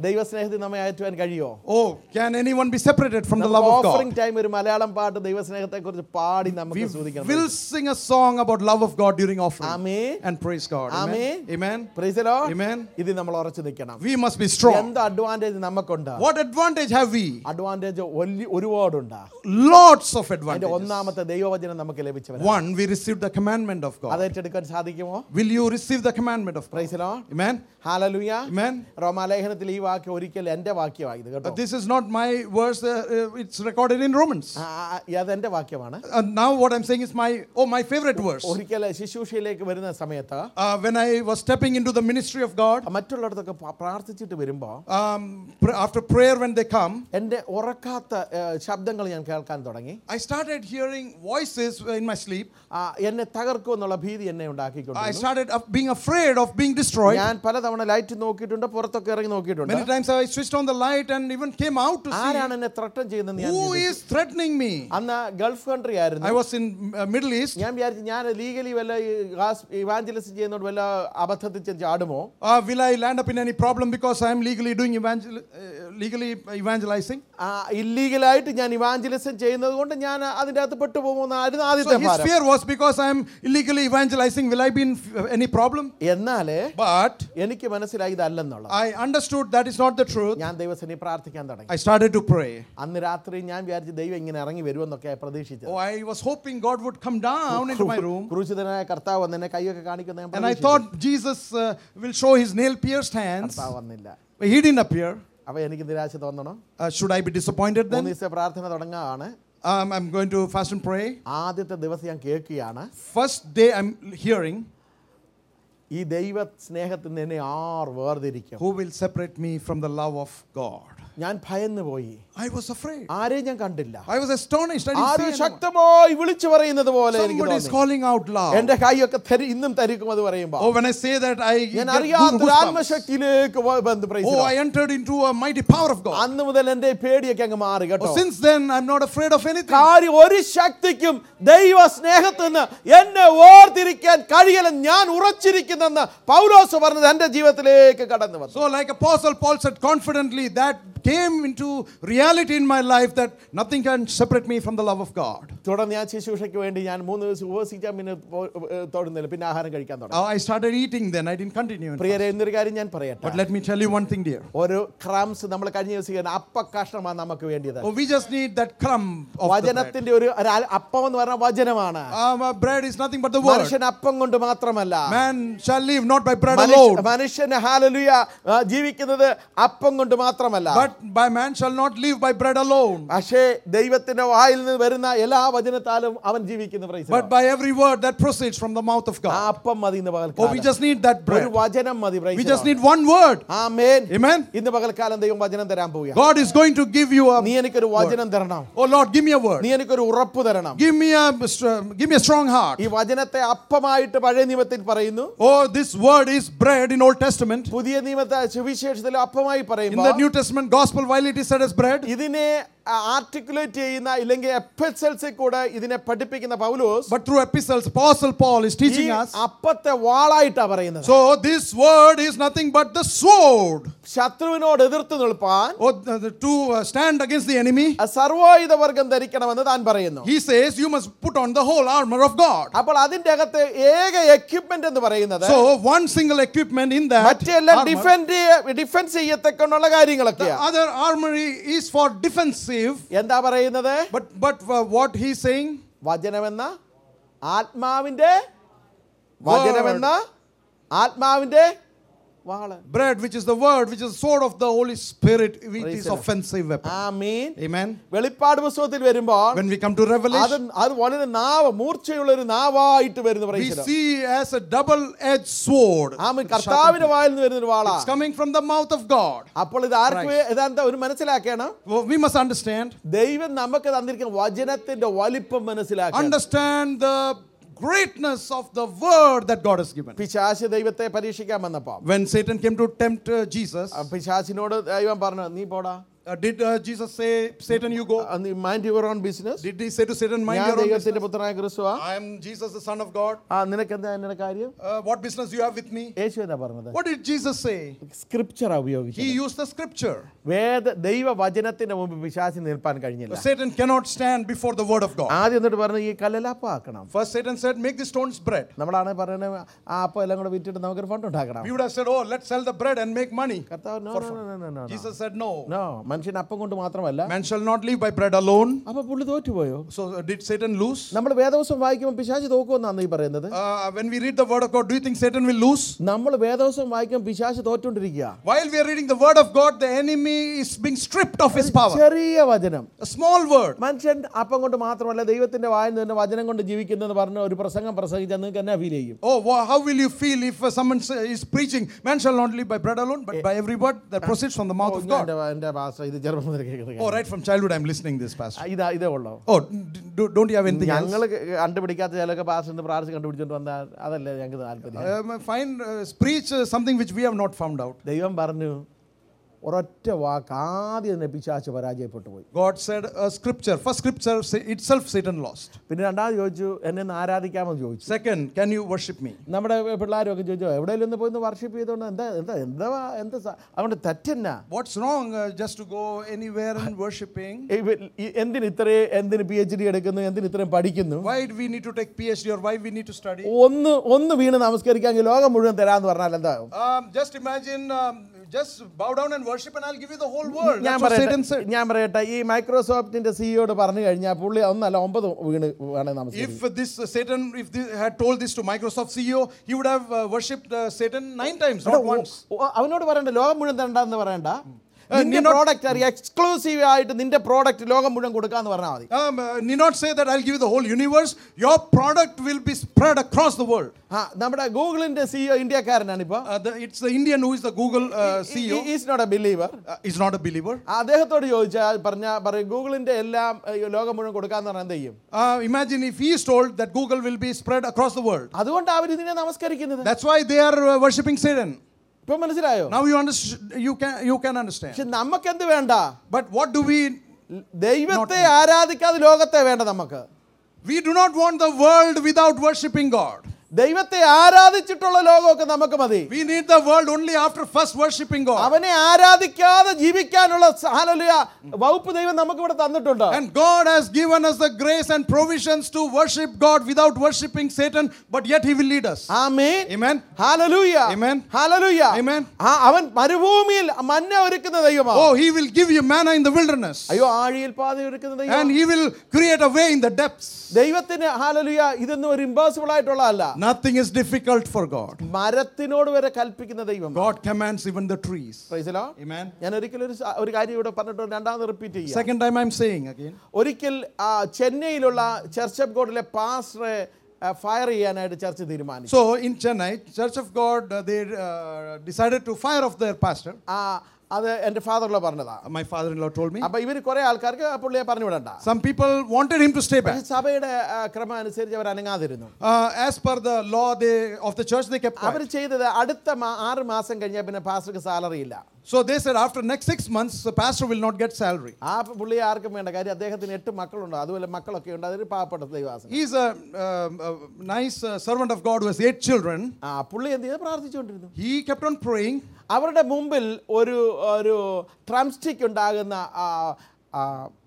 ദൈവസ്നേഹത്തിൽ നമ്മെ അയറ്റുവാൻ കഴിയുമോ Oh, can anyone be separated from the love of God? Offering time ഒരു മലയാളം പാട്ട് ദൈവസ്നേഹത്തെ കുറിച്ച് പാടി നമുക്ക് We സ്തുതിക്കണം will sing a song about love of God during offering. Amen And praise God. Amen. ആമേൻ. Amen. Praise the Lord. Amen. ഇത് നമ്മൾ ഉറച്ചു നിൽക്കണം We must be strong. എന്ത് അഡ്വാൻറ്റേജ് നമുക്കുണ്ട് What advantage have we? Advantage ഒരുപാടുണ്ട് Lots of അതിന്റെ advantages. ഒന്നാമത്തെ ദൈവവചനം നമുക്ക് ലഭിച്ചവരാ One, we received the commandment of God. അത് ഏറ്റെടുക്കാൻ സാധിക്കുമോ Will you receive the commandment of God? Praise the Lord Amen. Hallelujah Amen. റോമാലേഖനത്തിൽ ഈ വാക്യം ഒരിക്കൽ എൻ്റെ വാക്യമായത് കേട്ടോ But this is not my verse, uh, uh, it's recorded in Romans. ആ, ആ, അത് എൻ്റെ വാക്യമാണ് And now what I'm saying is my, oh, my favorite verse. ഒരിക്കൽ ശുശ്രൂഷയിലേക്ക് വരുന്ന സമയത്ത് Uh, when I was stepping into the ministry of God, മറ്റുള്ളിടത്തൊക്കെ പ- പ്രാർത്ഥിച്ചിട്ട് വരുമ്പോൾ um, pr- after prayer when they come, എൻ്റെ ഉറക്കാത്ത ഏ, ശബ്ദങ്ങൾ ഞാൻ കേൾക്കാൻ തുടങ്ങി I started hearing voices in my sleep. ആ, എന്നെ തകർക്കും എന്നുള്ള ഭീതി എന്നെ ഉണ്ടാക്കിക്കൊണ്ട് I started uh, being afraid of being destroyed. ഞാൻ പലതവണ ലൈറ്റ് നോക്കിയിട്ടുണ്ട് പുറത്തൊക്കെ ഇറങ്ങി നോക്കിയിട്ടുണ്ട് Many times I switched on the light and even came out to see ആരാണ് എന്നെ ത്രട്ടം ചെയ്യുന്നത് ഞാൻ who ചിന്തിച്ചു. is threatening me. അന്ന് ഗൾഫ് കൺട്രി ആയിരുന്നു I was in uh, Middle East. ഞാൻ വിചാരിച്ചു ഞാൻ ലീഗലി വല്ല ഇവാഞ്ചലിസ്റ്റ് ചെയ്യുന്നതുകൊണ്ട് വല്ല അബദ്ധത്തിൽ ചെന്ന് ചാടുമോ Uh, will I land up in any problem because I am legally doing evangel- uh, legally evangelizing? ഇല്ലീഗലായിട്ട് ഞാൻ ഇവാഞ്ചലിസം ചെയ്യുന്നത് കൊണ്ട് ഞാൻ അതിൻ്റെ അകത്ത് പെട്ടുപോകുമെന്നായിരുന്നു So ആദ്യത്തെ his ഭാരം fear was because I am illegally evangelizing. Will I be in f- any problem? എന്നാലേ But എനിക്ക് മനസ്സിലായി ഇതല്ലെന്നുള്ളത് I understood that is not the truth. ഞാൻ ദൈവസേനെ പ്രാർത്ഥിക്കാൻ തുടങ്ങി I started to pray. അന്ന് രാത്രി ഞാൻ വിചാരിച്ചു ദൈവം ഇങ്ങനെ ഇറങ്ങി വരുമെന്നൊക്കെ പ്രതീക്ഷിച്ചത് Oh, I was hoping God would come down into my room. ക്രൂശിതനായ കർത്താവ് വന്ന് എന്നെ കൈയൊക്കെ കാണിക്കുന്ന ഞാൻ And I പ്രതീക്ഷിച്ചു. thought Jesus uh, will show his nail pierced hands. കർത്താവ് വന്നില്ല But he didn't appear. അപ്പൊ എനിക്ക് നിരാശ തോന്നണം Uh, should I be disappointed മൂന്ന് then? ദിവസത്തെ പ്രാർത്ഥന തുടങ്ങാണ് Um, I'm going to fast and pray. ആദ്യത്തെ ദിവസം ഞാൻ കേൾക്കുകയാണ് First day I'm hearing, ഈ ദൈവ സ്നേഹത്തിൽ നിന്ന് എന്നെ ആർ വേർതിരിക്കും Who will separate me from the love of God? ഞാൻ ഭയന്നു പോയി I was afraid. ആരെയും ഞാൻ കണ്ടില്ല I was astonished. I arrow didn't see anyone. ശക്തമായി വിളിച്ചു പറയുന്നത് പോലെ എനിക്ക് Somebody is തോന്നി. calling out loud. എന്റെ കൈയൊക്കെ തരി ഇന്നും തരിക്കും അത് പറയുമ്പോ Oh, when I say that, I ഞാൻ get അറിയാത്തൊരു goosebumps. ആത്മശക്തിയിലേക്ക് വ- ബന്ധ- praise the Oh, Lord. I entered into a mighty power of God. അന്ന് മുതൽ എന്റെ പേടിയൊക്കെ അങ്ങ് മാറി കേട്ടോ Oh, since then, I'm not afraid of anything. കാര്യം ഒരു ശക്തിക്കും ദൈവ സ്നേഹത്തിൽ നിന്ന് എന്നെ ഓർത്തിരിക്കാൻ കഴിയലെന്ന് ഞാൻ ഉറച്ചിരിക്കുന്നെന്ന് പൗലോസ് പറഞ്ഞത് എന്റെ ജീവിതത്തിലേക്ക് കടന്നു വന്നു So, like Apostle Paul said confidently, that came into reality in my life that nothing can separate me from the love of God. തുടർന്ന് ഞാൻ ശുശ്രൂഷയ്ക്ക് വേണ്ടി ഞാൻ മൂന്ന് ദിവസം ഉപവസിക്കാൻ പിന്നെ പോ- ഏഹ് തൊടുന്നില്ല പിന്നെ ആഹാരം കഴിക്കാൻ തുടങ്ങി Uh, I started eating then, I didn't continue. പ്രിയരെ എന്നൊരു കാര്യം ഞാൻ പറയട്ടെ But let me tell you one thing, dear. ഒരു ക്രംസ് നമ്മൾ കഴിഞ്ഞ ദിവസം ചെയ്യുന്ന അപ്പ കഷ്ണമാണ് നമുക്ക് വേണ്ടിയത് Oh, we just need that crumb of the bread. വചനത്തിന്റെ ഒരു ഒരു അ- അപ്പം എന്ന് പറഞ്ഞ വചനമാണ് Um, uh, bread is nothing but the word. മനുഷ്യൻ അപ്പം കൊണ്ട് മാത്രമല്ല Man shall live not by bread മനുഷ്യ- alone, മനുഷ്യന് ഹാലലുയ ജീവിക്കുന്നത് അപ്പം കൊണ്ട് മാത്രമല്ല but by man shall not live by bread alone, പക്ഷേ ദൈവത്തിന്റെ വായിൽ നിന്ന് വരുന്ന എല്ലാ വചനത്താലും അവൻ ജീവിക്കുന്ന praise the but Lord. by every word that proceeds from the mouth of ആ God. അപ്പം മതി ഇന്ന് Oh, we പകൽക്കാലം just need that ഒരു bread. വചനം മതി praise We the just Lord. need one word. Amen Amen. ഇന്ന് പകൽക്കാലം ദൈവം വചനം തരാൻ പോവുക God is going to give you നീ a. എനിക്കൊരു വചനം തരണം Oh Lord, give me a word. നീ എനിക്കൊരു ഉറപ്പ് തരണം Give me a str- give me a strong heart. ഈ വചനത്തെ അപ്പമായിട്ട് പഴയ നിയമത്തിൽ പറയുന്നു Oh, this word is bread in Old Testament. പുതിയ നിയമത്തെ സുവിശേഷത്തിൽ അപ്പമായി In പറയുമ്പോൾ the New Testament gospel, while it is said as bread, ഇതിനെ ആർട്ടിക്കുലേറ്റ് ചെയ്യുന്ന ഇല്ലെങ്കിൽ എപ്പിസൽസിൽ കൂടെ ഇതിനെ പഠിപ്പിക്കുന്ന പൗലോസ് but through epistles, Apostle Paul is ഈ teaching us. അപ്പത്തെ വാളായിട്ടാ പറയുന്നത് So this word is nothing but the sword. ശത്രുവിനോട് എതിർത്ത് നിൽപ്പാൻ Oh, the, the- to uh, stand against the enemy. സർവായുധ വർഗം ധരിക്കണമെന്ന് താൻ പറയുന്നു He says you must put on the whole armor of God. അപ്പോൾ അതിന്റെ അകത്ത് ഏക എക്യുപ്മെന്റ് എന്ന് പറയുന്നത് So one single equipment in that മറ്റെല്ലാം armor, ഡിഫെൻഡ് ഡിഫെൻസ് ചെയ്യത്തക്കൊണ്ടുള്ള the കാര്യങ്ങളൊക്കെയാ other armory is for defensive. എന്താ പറയുന്നത് But but uh, what he's saying, വചനമെന്ന ആത്മാവിന്റെ വചനമെന്ന ആത്മാവിന്റെ വാള് bread, which is the word, which is the sword of the Holy Spirit, which Praise is the Lord. offensive weapon. Amin Amen. വെളിപ്പാട് പുസ്തകത്തിൽ വരുമ്പോൾ When we come to അത് Revelation, അത് വളരെ നാവ് മൂർച്ചയുള്ള ഒരു നാവായിട്ട് വരുന്ന we praise see as a double-edged sword. ആമീൻ കർത്താവിന്റെ വായിൽ നിന്ന് വരുന്ന ഒരു വാളാ It's coming from the mouth of God. അപ്പോൾ ഇത് ആർക്ക് ഇതാന്താ ഒരു മനസ്സിലാക്കണം Well, we must understand, ദൈവം നമുക്ക് തന്നിരിക്കുന്ന വചനത്തിന്റെ വലിപ്പം മനസ്സിലാക്കണം understand the greatness of the word that God has given. പിശാശ് ദൈവത്തെ പരീക്ഷിക്കാൻ വന്നപ്പോ When Satan came to tempt uh, Jesus, ആ പിശാചിനോട് ദൈവം പറഞ്ഞു നീ പോടാ Uh, did uh, Jesus say, Satan, you go? Mind your own business Did he say to Satan, mind ഞാൻ your own business? ദൈവത്തിന്റെ പുത്രനായ ക്രിസ്തുവാ I am Jesus, the Son of God. ആ നിനക്ക് എന്താ എന്നോട് കാര്യം Uh, what business do you have with me? യേശു എന്താ പറഞ്ഞത് What did Jesus say? സ്ക്രിപ്ചറാ ഉപയോഗിച്ചത് He used the scripture. വേദ ദൈവ വചനത്തിന്റെ മുമ്പ് പിശാചി നിൽപ്പാൻ കഴിഞ്ഞില്ല Satan cannot stand before the word of God. ആദ്യം എന്നിട്ട് പറഞ്ഞു ഈ കല്ലലാപ്പം ആക്കണം First, Satan said, Make the stones bread. നമ്മളാണ് പറയുന്നത് ആ അപ്പം എല്ലാം കൂടെ വിറ്റിട്ട് നമുക്കൊരു ഫണ്ട് ഉണ്ടാക്കണം We would have said, Oh, let's sell the bread and make money. കർത്താവ് no, no, no, no, no, no. Jesus said, No. No, മനുഷ്യൻ അപ്പം കൊണ്ട് മാത്രമല്ല Man shall not live by bread alone. അപ്പൊ പുള്ളി തോറ്റുപോയോ So, uh, did Satan lose? നമ്മൾ വേദവസം വായിക്കുമ്പോൾ പിശാചി തോക്കുമെന്നാണ് ഈ പറയുന്നത് Uh, when we read the word of God, do you think Satan will lose? നമ്മൾ വേദവസം വായിക്കുമ്പോൾ പിശാചി തോറ്റുകൊണ്ടിരിക്കുക While we are reading the word of God, the enemy is being stripped of his power. ചെറിയ വചനം A small word. മനുഷ്യൻ അപ്പം കൊണ്ട് മാത്രമല്ല ദൈവത്തിന്റെ വായിൽ നിന്ന് വചനം കൊണ്ട് ജീവിക്കുന്നതെന്ന് പറഞ്ഞ ഒരു പ്രസംഗം പ്രസംഗിച്ചാൽ നിങ്ങൾക്ക് എന്നാ ഫീൽ ചെയ്യും Oh, wha- how will you feel if uh, someone say, is preaching, Man shall not live by bread alone, but by every word that proceeds from the mouth of God? എൻ്റെ എൻ്റെ ഭാഷ ഇത് ചെറുപ്പം മുതൽ കേൾക്കുന്നത് Oh, right from childhood, I'm listening this, Pastor. ഇതാ ഇതേ ഉള്ളൂ Oh, d- do, don't you have anything else? ഞങ്ങൾ കണ്ടുപിടിക്കാത്ത ചിലൊക്കെ പാസ് പ്രാർത്ഥിച്ച് കണ്ടുപിടിച്ചോണ്ട് വന്നാൽ അതല്ലേ ഞങ്ങൾക്ക് താല്പര്യം Um, find, uh, preach uh, something which we have not found out. ദൈവം പറഞ്ഞു ഒരൊറ്റ വാക്ക് ആദ്യം തന്നെ പിശാച്ച് പരാജയപ്പെട്ടു പോയി God said a scripture. First scripture say- itself Satan lost. പിന്നെ രണ്ടാമത് ചോദിച്ചു എന്നെ ഒന്ന് ആരാധിക്കാമെന്ന് ചോദിച്ചു Second, can you worship me? നമ്മുടെ പിള്ളേരൊക്കെ ചോദിച്ചു എവിടെയെങ്കിലും ഒന്ന് പോയി വർഷിപ്പ് ചെയ്തോണ്ട് എന്താ എന്താ എന്താ എന്താ സ- അതുകൊണ്ട് തെറ്റെന്നാ What's wrong uh, just to go anywhere and worshiping? ഇവ- ഈ- എന്തിന് ഇത്രയും എന്തിന് പി എച്ച് ഡി എടുക്കുന്നു എന്തിന് ഇത്രയും പഠിക്കുന്നു Why do we need to take PhD or why we need to study? ഒന്ന് ഒന്ന് വീണ് നമസ്കരിക്കാമെങ്കിൽ ലോകം മുഴുവൻ തരാന്ന് പറഞ്ഞാൽ എന്താ Um, just imagine, um, just bow down and worship, and I'll give you the whole world. ഞാൻ That's what Satan പറയട്ടെ said. ഞാൻ പറയട്ടെ ഈ മൈക്രോസോഫ്റ്റിന്റെ സിഇയോട് പറഞ്ഞു കഴിഞ്ഞാൽ പുള്ളി ഒന്നല്ല ഒമ്പത് വീണ് വേണേ നമസ്കരിക്കും If this uh, Satan, if this had told this to Microsoft CEO, he would have uh, worshipped uh, Satan nine times, not once. ഓ, അവനോട് പറയണ്ട ലോകം മുഴുവൻ തരണ്ടെന്ന് പറയണ്ട Uh, നിന്റെ need not- പ്രോഡക്റ്റ് അറിയാം എക്സ്ക്ലൂസീവ് ആയിട്ട് നിന്റെ പ്രോഡക്റ്റ് ലോകം മുഴുവൻ കൊടുക്കാന്ന് പറഞ്ഞാൽ മതി Um, uh, need not say that I'll give you the whole universe. Your product will be spread across the world. ആ നമ്മുടെ ഗൂഗിളിന്റെ സിഇഒ ഇന്ത്യക്കാരനാണ് ഇപ്പൊ Uh, the, it's the Indian who is the Google uh, CEO. Is not a believer Uh, he's not a believer. അദ്ദേഹത്തോട് ചോദിച്ചാൽ പറഞ്ഞ പറയും ഗൂഗിളിന്റെ എല്ലാം ഏ, ലോകം മുഴുവൻ കൊടുക്കാന്ന് പറഞ്ഞാൽ എന്ത് ചെയ്യും Uh, imagine if he is told that Google will be spread across the world. അതുകൊണ്ട് അവർ ഇതിനെ നമസ്കരിക്കുന്നത് That's why they are uh, worshipping Satan. ഇപ്പൊ മനസ്സിലായോ Now you understand. You can you can understand. പക്ഷെ നമുക്ക് എന്ത് വേണ്ട But what do we? ദൈവത്തെ ആരാധിക്കാതെ ലോകത്തെ വേണ്ട നമുക്ക് We do not want the world without worshipping God. ദൈവത്തെ ആരാധിച്ചിട്ടുള്ള ലോകമൊക്കെ നമുക്ക് മതി We need the world only after first worshipping God. അവനെ ആരാധിക്കാതെ ജീവിക്കാനുള്ള ഹല്ലേലൂയ വകുപ്പ് ദൈവം നമുക്ക് ഇവിടെ തന്നിട്ടുണ്ട് And God has given us the grace and provisions to worship God without worshipping Satan, but yet He will lead us. ആമേൻ Amen. ഹല്ലേലൂയ Amen. ഹല്ലേലൂയ Amen. ആ, അവൻ മരുഭൂമിയിൽ മന്ന ഒരുക്കുന്ന ദൈവമാണ് Oh, He will give you manna in the wilderness, അയ്യോ ആഴിയിൽ പാത ഒരുക്കുന്ന ദൈവം and He will create a way in the depths. ദൈവത്തിന് ഹാലലുയ ഇതൊന്നും ഒരു ഇമ്പോസിബിൾ ആയിട്ടുള്ളതല്ല Nothing is difficult for God. മരത്തിനോട് വരെ കൽപ്പിക്കുന്ന ദൈവം God commands even the trees. Praise the Lord. Amen. ഞാൻ ഒരിക്കലും ഒരു സ- ഒരു കാര്യം ഇവിടെ പറഞ്ഞിട്ട് രണ്ടാമത് റിപ്പീറ്റ് ചെയ്യാം Second time I'm saying again. ഒരിക്കൽ ആ, ചെന്നൈയിലുള്ള ചർച്ച് ഓഫ് ഗോഡിലെ പാസ്റ്ററെ ഫയർ ചെയ്യാനായിട്ട് ചർച്ച് തീരുമാനിച്ചു So in Chennai, Church of God, uh, they uh, decided to fire off their pastor. ആ അത് എൻ്റെ ഫാദറിലോ പറഞ്ഞതാ My father-in-law told me. അപ്പൊ ഇവർ കുറെ ആൾക്കാർക്ക് ആ പുള്ളിയെ പറഞ്ഞു വിടണ്ട Some people wanted him to stay back. പക്ഷേ സഭയുടെ ആ, ക്രമം അനുസരിച്ച് അവർ അനങ്ങാതിരുന്നു Uh, as per the law they, of the church, they kept quiet. അവർ ചെയ്തത് അടുത്ത മാ- ആറ് മാസം കഴിഞ്ഞാൽ പിന്നെ പാസ്റ്റർക്ക് സാലറി ഇല്ല So they said after next six months, the pastor will not get salary. ആ പുള്ളിയെ ആർക്കും വേണ്ട കാര്യം അദ്ദേഹത്തിന് എട്ട് മക്കളുണ്ട് അതുപോലെ മക്കളൊക്കെ ഉണ്ട് അതൊരു പാവപ്പെട്ട ദൈവാസൻ He's a, um, a nice uh, servant of God who has eight children. ആ പുള്ളി എന്ത് ചെയ്ത് പ്രാർത്ഥിച്ചുകൊണ്ടിരുന്നു He kept on praying. അവരുടെ മുമ്പിൽ ഒരു ഒരു ട്രം സ്റ്റിക്ക് ഉണ്ടാകുന്ന ആ, ആ,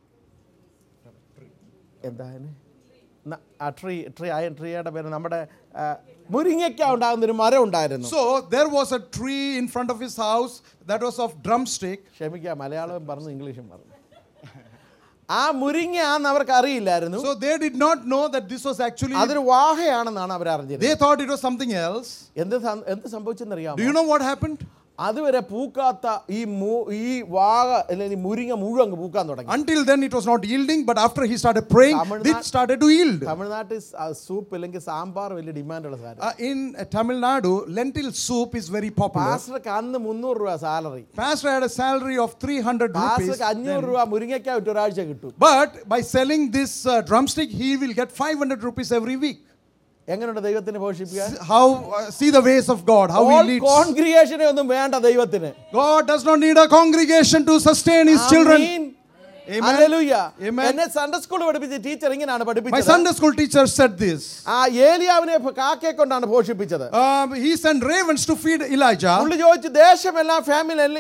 എന്താ അതിന്? ന- ആ ട്രീ ട്രീ ആ ട്രീയുടെ പേര് നമ്മുടെ ആ, മുരിങ്ങയ്ക്ക ഉണ്ടാകുന്ന ഒരു മരം ഉണ്ടായിരുന്നു So there was a tree in front of his house that was of drumstick. ക്ഷമിക്കുക മലയാളവും പറഞ്ഞു ഇംഗ്ലീഷും പറഞ്ഞു ആ മുരിങ്ങയാന്ന് അവർക്ക് അറിയില്ലായിരുന്നു So they did not know that this was actually, അതൊരു വാഹയാണെന്നാണ് അവർ അറിഞ്ഞത് they thought it was something else. എന്ത് സം- എന്ത് സംഭവിച്ചെന്നറിയാമോ Do you know what happened? അതുവരെ പൂക്കാത്ത ഈ മൂ- ഈ വാഗ അല്ലെങ്കിൽ ഈ മുരിങ്ങ മുഴുവൻ അങ്ങ് പൂക്കാൻ തുടങ്ങി Until then, it was not yielding, but after he started praying, Tamil Nadu- it started to yield. തമിഴ്നാട്ടിൽ സൂപ്പ് അല്ലെങ്കിൽ സാമ്പാർ വലിയ ഡിമാൻഡുള്ള സാധനം Uh, in uh, Tamil Nadu, lentil soup is very popular. പാസ്റ്റർക്ക് അന്ന് മുന്നൂറ് രൂപ salary Pastor had a salary of 300 rupees. പാസ്റ്റർക്ക് അഞ്ഞൂറ് രൂപ മുരിങ്ങയ്ക്ക വിട്ട് ഒരാഴ്ച കിട്ടും But by selling this uh, drumstick, he will get 500 rupees every week. എങ്ങനെയുണ്ട് ദൈവത്തിന് പോഷിപ്പിക്കാൻ How uh, see the ways of God, how He leads. കോൺഗ്രിയേഷനെ ഒന്നും വേണ്ട ദൈവത്തിന് God does not need a congregation to sustain His children. ആമീൻ. Amen. ഹല്ലേലൂയ. Amen. എന്നെ Sunday school പഠിപ്പിച്ച teacher ഇങ്ങനെയാണ് My പഠിപ്പിച്ചത് Sunday school teacher said this. ആ ഏലിയാവിനെ കാക്കയെ കൊണ്ടാണ് പോഷിപ്പിച്ചത് Um, he sent ravens to feed Elijah. പുള്ളി ചോദിച്ചു ദേശമെല്ലാം ഫാമിലി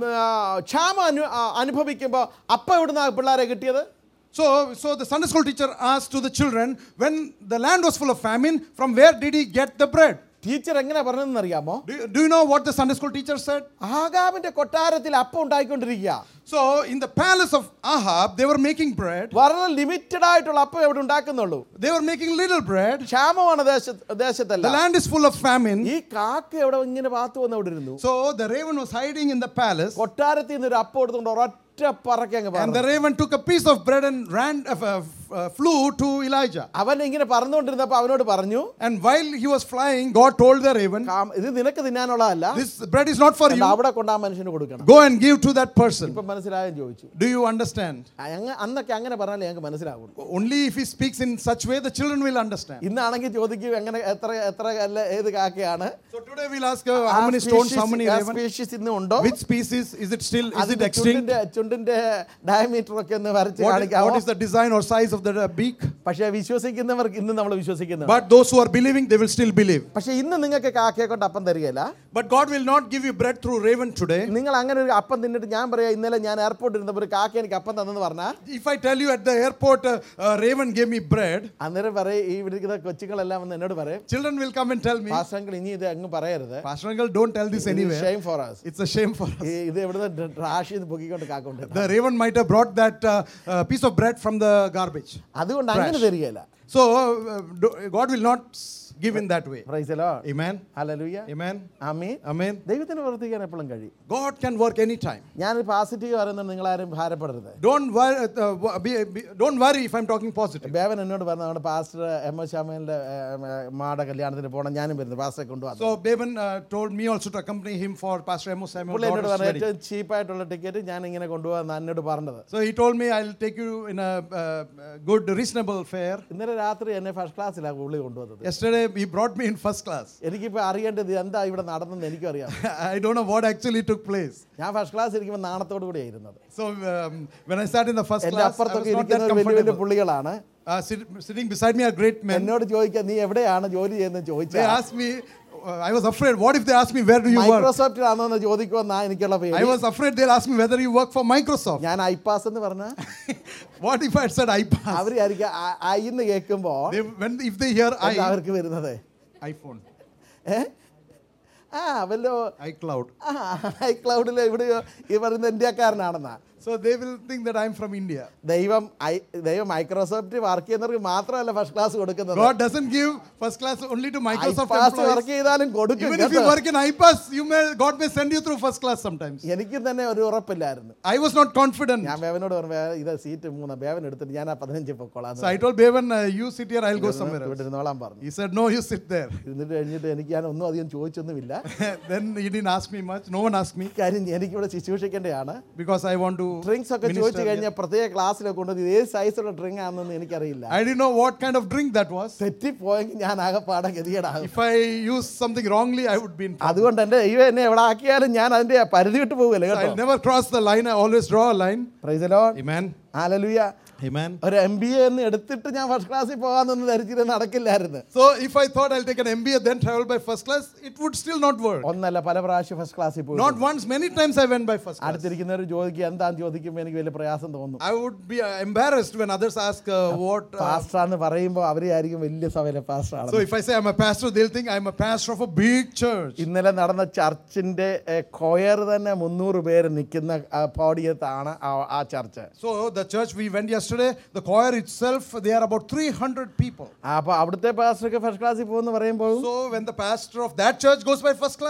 ക്ഷാമം അനു ആ, അനുഭവിക്കുമ്പോ അപ്പ എവിടുന്ന പിള്ളേരെ കിട്ടിയത് So, so the Sunday school teacher asked to the children, when the land was full of famine, from where did he get the bread? Teacher എങ്ങനെ പറഞ്ഞതെന്ന് അറിയാമോ Do, do you know what the Sunday school teacher said? ആകാമിന്റെ കൊട്ടാരത്തിൽ അപ്പം ഉണ്ടായിക്കൊണ്ടിരിക്കുക So, in the palace of Ahab, they were making bread. വളരെ limited ആയിട്ടുള്ള അപ്പം എവിടെ ഉണ്ടാക്കുന്നുള്ളൂ They were making little bread. ക്ഷാമമാണ് ദേശ The ദേശത്തല്ല land is full of famine. ഈ കാക്ക എവിടെ ഇങ്ങനെ പാത്തു വന്ന് അവിടെ ഇരുന്നു So, the raven was hiding in the palace. കൊട്ടാരത്തിൽ നിന്ന് ഒരു അപ്പം എടുത്തുകൊണ്ട് ഒരൊറ്റ പറക്കി അങ്ങ് And പറന്നു. the raven took a piece of bread and ran, uh, uh, uh, flew to Elijah. അവൻ ഇങ്ങനെ പറന്നുകൊണ്ടിരുന്നപ്പോ അവനോട് പറഞ്ഞു And while he was flying, God told the raven, "കാം- ഇത് നിനക്ക് തിന്നാനുള്ളതല്ല This bread is not for അത് you. അവിടെ കൊണ്ട് ആ മനുഷ്യന് കൊടുക്കണം Go and give to that person. ഇപ്പൊ മനസ്സിലായെന്ന് ചോദിച്ചു Do you understand? അങ്ങ് അന്നൊക്കെ അങ്ങനെ പറഞ്ഞാലേ ഞങ്ങൾക്ക് മനസ്സിലാവുള്ളൂ Only if he speaks in such way, the children will understand. ഇന്നാണെങ്കിൽ ചോദിക്കും എങ്ങനെ എത്ര എത്ര അല്ല ഏത് കാക്കയാണ് So today we'll ask uh, how many stones, how many raven, species ഇന്നും ഉണ്ടോ which species is it still, is it അതിന്റെ extinct? ചുണ്ടിന്റെ ചുണ്ടിന്റെ ഡയമീറ്റർ ഒക്കെ ഒന്ന് വരച്ച് What, കാണിക്കാമോ what is the design or size of the uh, beak? പക്ഷെ വിശ്വസിക്കുന്നവർക്ക് ഇന്ന് നമ്മൾ വിശ്വസിക്കുന്നുണ്ട് But those who are believing, they will still believe. പക്ഷെ ഇന്ന് നിങ്ങൾക്ക് കാക്കയെ കൊണ്ട് അപ്പം തരികയില്ല But God will not give you bread through raven today. നിങ്ങൾ അങ്ങനെ ഒരു അപ്പം തിന്നിട്ട് ഞാൻ പറയാം ഇന്നലെ ഞാൻ എയർപോർട്ടിൽ ഇരുന്നപ്പോൾ ഒരു കാക്ക എനിക്ക് അപ്പം തന്നെന്ന് പറഞ്ഞാൽ If I tell you at the airport, uh, uh, raven gave me bread, അന്നേരം പറയും ഈ ഇരിക്കുന്ന കൊച്ചുങ്ങളെല്ലാം വന്ന് എന്നോട് പറയും children will come and tell me, പാസ്റ്റങ്ങൾ ഇനി ഇത് അങ്ങ് പറയരുത് Pastor Uncle, don't tell this anywhere. Shame for us It's a shame for us. ഇത് എവിടുന്ന് ട്രാഷ് ചെയ്ത് പൊക്കിക്കൊണ്ട് കാക്കൊണ്ട് The raven might have brought that uh, uh, piece of bread from the garbage. അതുകൊണ്ട് അങ്ങനെ തരികയില്ല So uh, do- God will not s- give in that way. പ്രൈസലോ Amen. ഹല്ലേലൂയ Amen. ആമീൻ Amen. ദൈവത്തിന് പ്രവർത്തിക്കാൻ എപ്പോഴും കഴിയും God can work anytime. ഞാനൊരു പോസിറ്റീവ് പറയുന്നത് നിങ്ങളാരും ഭാരപ്പെടരുത് Don't worry, uh, uh, be, be, don't worry if I'm talking positive. ബേവൻ എന്നോട് പറഞ്ഞു നമ്മുടെ പാസ്റ്റർ എം എസ് ശ്യാമേലിന്റെ മാടെ കല്യാണത്തിന് പോകണം ഞാനും വരുന്നു പാസ്റ്ററെ കൊണ്ടുവന്നു So Bevan uh, told me also to accompany him for Pastor Amos Samuel. പുള്ളി എന്നോട് daughter's പറഞ്ഞു wedding. ഏറ്റവും ചീപ്പായിട്ടുള്ള ടിക്കറ്റ് ഞാൻ ഇങ്ങനെ കൊണ്ടുപോകാൻ എന്നോട് പറഞ്ഞത് So he told me I'll take you in a uh, uh, good, reasonable fare. ഇന്നലെ രാത്രി എന്നെ ഫസ്റ്റ് ക്ലാസ്സിലാണ് പുള്ളി കൊണ്ടുവന്നത് Yesterday he brought me in first class. എനിക്കിപ്പോൾ അറിയേണ്ടത് എന്താ ഇവിടെ നടന്നെന്ന് എനിക്കും അറിയാം I don't know what actually took place. ഞാൻ ഫസ്റ്റ് ക്ലാസ് ഇരിക്കുമ്പോൾ നാണത്തോടു കൂടി ഇരുന്നത് So um, when I sat in the first എൻ്റെ class, I was അപ്പുറത്തൊക്കെ not that ഇരിക്കുന്നത് വലിയ വലിയ comfortable. പുള്ളികളാണ് Uh, sit, sitting beside me are great men. എന്നോട് ചോദിക്കാൻ നീ എവിടെയാണ് ജോലി ചെയ്യുന്നത് They ചോദിച്ചാൽ asked me, uh, I was afraid, what if they ask me, where do you work? മൈക്രോസോഫ്റ്റിലാണോ എന്ന് ചോദിക്കുമെന്നാ എനിക്കുള്ള I പേര് was afraid they'll ask me whether you work for Microsoft. ഞാൻ ഐപാസ് എന്ന് പറഞ്ഞ what if I had said iPass? അവർ ആയിരിക്കും I എന്ന് കേൾക്കുമ്പോൾ They, when, if they hear എന്താ i, അവർക്ക് വരുന്നത് iPhone, ഏ ആ വല്ലോ iCloud. ആ ഐ ക്ലൗഡിൽ എവിടെയോ ഈ പറയുന്ന ഇന്ത്യക്കാരനാണെന്നാ So they will think that I'm from India. ദൈവം ഐ ദൈവം മൈക്രോസോഫ്റ്റ് വർക്ക് ചെയ്യുന്നവർക്ക് മാത്രമല്ല ഫസ്റ്റ് ക്ലാസ് കൊടുക്കുന്നത് God doesn't give first class only to Microsoft ഐപാസ് employees. വർക്ക് ചെയ്താലും കൊടുക്കും Even if you കേട്ടോ. work in iPass, you may, God may send you through first class sometimes. എനിക്കും തന്നെ ഒരു ഉറപ്പില്ലായിരുന്നു I was not confident. ഞാൻ ബേവനോട് പറഞ്ഞു "ബേ, ഇത് സീറ്റ് മൂന്ന് ബേവൻ എടുത്തിട്ട് ഞാൻ ആ പതിനഞ്ച് പൊക്കോളാം So I told Bevan, uh, you sit here, I'll go somewhere else. ഇവിടെ ഇരുന്നോളാൻ പറഞ്ഞു He said, no, you sit there. ഇരുന്നിട്ട് കഴിഞ്ഞിട്ട് എനിക്ക് ഞാൻ ഒന്നും അധികം ചോദിച്ചൊന്നുമില്ല then he didn't ask me much. No one asked me കാര്യം എനിക്കിവിടെ ശുശ്രൂഷിക്കേണ്ടതാണ് because I want to drinks ഒക്കെ minister ചോദിച്ചു കഴിഞ്ഞാൽ പ്രത്യേക ക്ലാസ്സിലൊക്കെ കൊണ്ടുവന്ന് ഇത് ഏത് സൈസുള്ള ഡ്രിങ്ക് ആണെന്നൊന്നും എനിക്കറിയില്ല I didn't know what kind of drink that was. തെറ്റിപ്പോയെങ്കിൽ ഞാൻ ആകെപ്പാടെ ഗതികേടാകും If I use something wrongly, I would be in trouble. അതുകൊണ്ട് എൻ്റെ ദൈവം എന്നെ എവിടെ ആക്കിയാലും ഞാൻ അതിന്റെ പരിധി വിട്ട് പോകില്ല So കേട്ടോ I'll never cross the line. I always draw a line. പ്രൈസലോ Amen. ആലലുയ Amen. ഒരു എം ബി എ എന്ന് എടുത്തിട്ട് ഞാൻ ഫസ്റ്റ് ക്ലാസ്സിൽ പോകാമെന്നൊന്നും ധരിച്ചിട്ട് നടക്കില്ലായിരുന്നു So if I thought I'll take an MBA then travel by first class, it would still not work. ഒന്നല്ല പല പ്രാവശ്യം ഫസ്റ്റ് ക്ലാസ്സിൽ പോയി Not once, many times I went by first class. അടുത്തിരിക്കുന്നവർ ചോദിക്കുക എന്താന്ന് ചോദിക്കുമ്പോൾ എനിക്ക് വലിയ പ്രയാസം തോന്നും I would be uh, embarrassed when others ask uh, what. Uh, pastor എന്ന് പറയുമ്പോൾ അവരെ ആയിരിക്കും വലിയ സഭയിലെ പാസ്റ്റർ ആണ് so if I say I'm a pastor, they'll think I'm a pastor of a big church. ഇന്നലെ നടന്ന ചർച്ചിന്റെ കൊയർ തന്നെ മുന്നൂറ് പേര് നിൽക്കുന്ന പോഡിയത്താണ് ആ- ആ church So the church we went yesterday, the choir itself, they are about 300 people. അപ്പൊ അവിടുത്തെ പാസ്റ്റർക്ക് ഫസ്റ്റ് ക്ലാസ്സിൽ പോകുന്ന പറയുമ്പോൾ So when the pastor of that church goes by first class,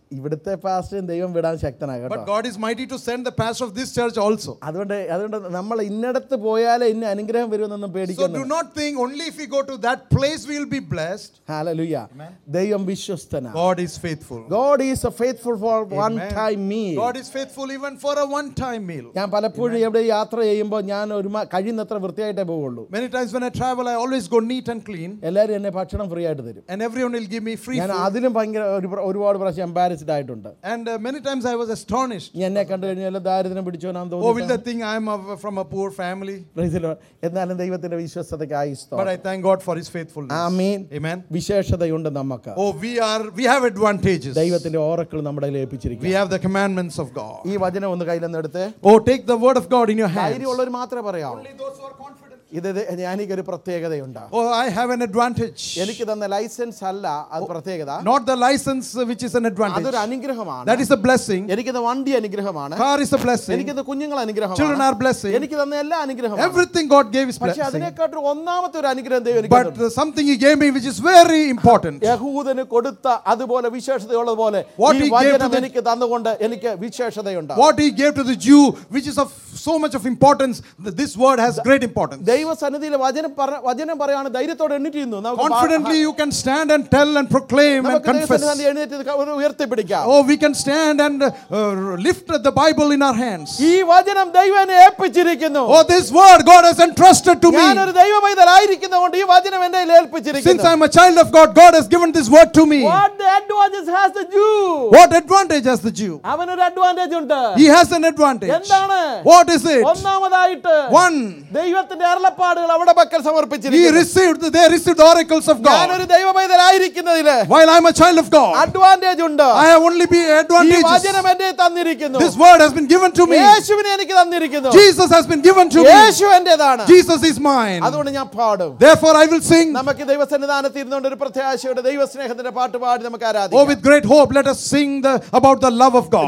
ഇവിടുത്തെ പാസ്റ്ററിയും ദൈവം വിടാൻ ശക്തനാണ് കേട്ടോ But God is mighty to send the pastor of this church also. അതുകൊണ്ട് അതുകൊണ്ട് നമ്മൾ ഇന്നടത്ത് പോയാലേ ഇന്ന അനുഗ്രഹം വരുമെന്നൊന്നും So പേടിക്കുന്നു do not think only if we go to that place we will be blessed. ഹാലലുയ ദൈവം വിശ്വസ്തനാണ് God is faithful. God is a faithful for one Amen. time meal. God is faithful even for a one time meal. ഞാൻ പലപ്പോഴും എവിടെ യാത്ര ചെയ്യുമ്പോൾ ഞാൻ ഒരു മ- കഴിയുന്നത്ര വൃത്തിയായിട്ടേ പോവുള്ളൂ Many times when I travel, I always go neat and clean, എല്ലാവരും എന്നെ ഭക്ഷണം ഫ്രീ ആയിട്ട് തരും and everyone will give me free ഞാൻ food. അതിലും ഭയങ്കര ഒരു പ്ര- ഒരുപാട് പ്രാവശ്യം എംബാരസ്ഡ് ആയിട്ടുണ്ട് And uh, many times I was astonished. ഇനി എന്നെ കണ്ടു കഴിഞ്ഞാൽ ദാരിദ്ര്യം പിടിച്ചോനാന്ന് Oh, will തോന്നുന്നു they think I am of, from a poor family? എന്നാലും ദൈവത്തിന്റെ വിശ്വസ്തതയ്ക്കായി But I thank God for His faithfulness. Amin Amen. വിശേഷതയുണ്ട് നമുക്ക് Oh, we are we have advantages. ദൈവത്തിന്റെ ഓറക്കൾ നമ്മുടെ കയ്യിൽ ഏൽപ്പിച്ചിരിക്കും We have the commandments of God. ഈ വചനം ഒന്ന് കയ്യിലൊന്ന് എടുത്ത് Oh, take the word of God in your hands. ധൈര്യമുള്ളവർ മാത്രമേ പറയാവൂ Only those who are confident. ഇത് ഇത് എനിക്കൊരു പ്രത്യേകതയുണ്ട് Oh, I have an advantage. എനിക്ക് തന്ന ലൈസൻസ് അല്ല അത് പ്രത്യേകത Not the license uh, which is an advantage. അതൊരു അനുഗ്രഹമാണ് That is a blessing. എനിക്ക് തന്ന വണ്ടി അനുഗ്രഹമാണ് Car is a blessing. എനിക്ക് തന്ന കുഞ്ഞുങ്ങൾ Children അനുഗ്രഹമാണ് are blessing. എനിക്ക് തന്ന എല്ലാ അനുഗ്രഹമാണ് Everything God gave is പക്ഷെ blessing. അതിനെക്കാട്ടും ഒന്നാമത്തെ ഒരു അനുഗ്രഹം ദൈവം എനിക്ക് But തന്നു. uh, something He gave me which is very important. യഹൂദന് കൊടുത്ത അതുപോലെ വിശേഷതയുള്ളതുപോലെ What ഈ he gave to വചനം the- എനിക്ക് തന്നുകൊണ്ട് എനിക്ക് വിശേഷതയുണ്ട് What He gave to the Jew, which is of so much of importance, th- this word has great importance. ദൈവസന്നിധിയിൽ വചനം പറ- വചനം പറയാണ് ധൈര്യത്തോടെ എണ്ണീറ്റിരുന്നു നമുക്ക് Confidently, you can stand and tell and proclaim and നമുക്ക് confess. ദൈവസന്നിധി എഴുന്നേറ്റ് ഇത് ഒരു ഉയർത്തിപ്പിടിക്കാം Oh, we can stand and uh, lift the Bible in our hands. ഈ വചനം ദൈവം എന്നെ ഏൽപ്പിച്ചിരിക്കുന്നു Oh, this word God has entrusted to me. ഞാനൊരു ദൈവ പൈതലായിരിക്കുന്നതുകൊണ്ട് ഈ വചനം എന്റെ കയ്യിൽ Since ഏൽപ്പിച്ചിരിക്കുന്നു I'm a child of God, God has given this word to me. What the advantage has the Jew? What advantage has the Jew? അവനൊരു advantage ഉണ്ട് He has an advantage. എന്താണ് What is it? ഒന്നാമതായിട്ട് One, ദൈവത്തിന്റെ അരുളപ്പാടുകൾ അവിടെ പക്കൽ he സമർപ്പിച്ചിരിക്കുന്നു received, they received the oracles of God. ഞാനൊരു ദൈവ പൈതലായിരിക്കുന്നതില് While I'm a child of God, advantage ഉണ്ട് I have only be ഈ advantages. വചനം എന്റെ തന്നിരിക്കുന്നു This word has been given to me. യേശുവിനെ എനിക്ക് തന്നിരിക്കുന്നു Jesus has been given to me. Yeshu എന്റേതാണ് Jesus is mine. അതുകൊണ്ട് ഞാൻ പാടും Therefore, I will sing. നമുക്ക് ദൈവസന്നിധാനത്തിൽ ഇരുന്നുകൊണ്ട് ഒരു പ്രത്യാശയുടെ ദൈവസ്നേഹത്തിന്റെ പാട്ട് പാടി നമുക്ക് Oh, ആരാധിക്കാം with great hope, let us sing the, about the love of God.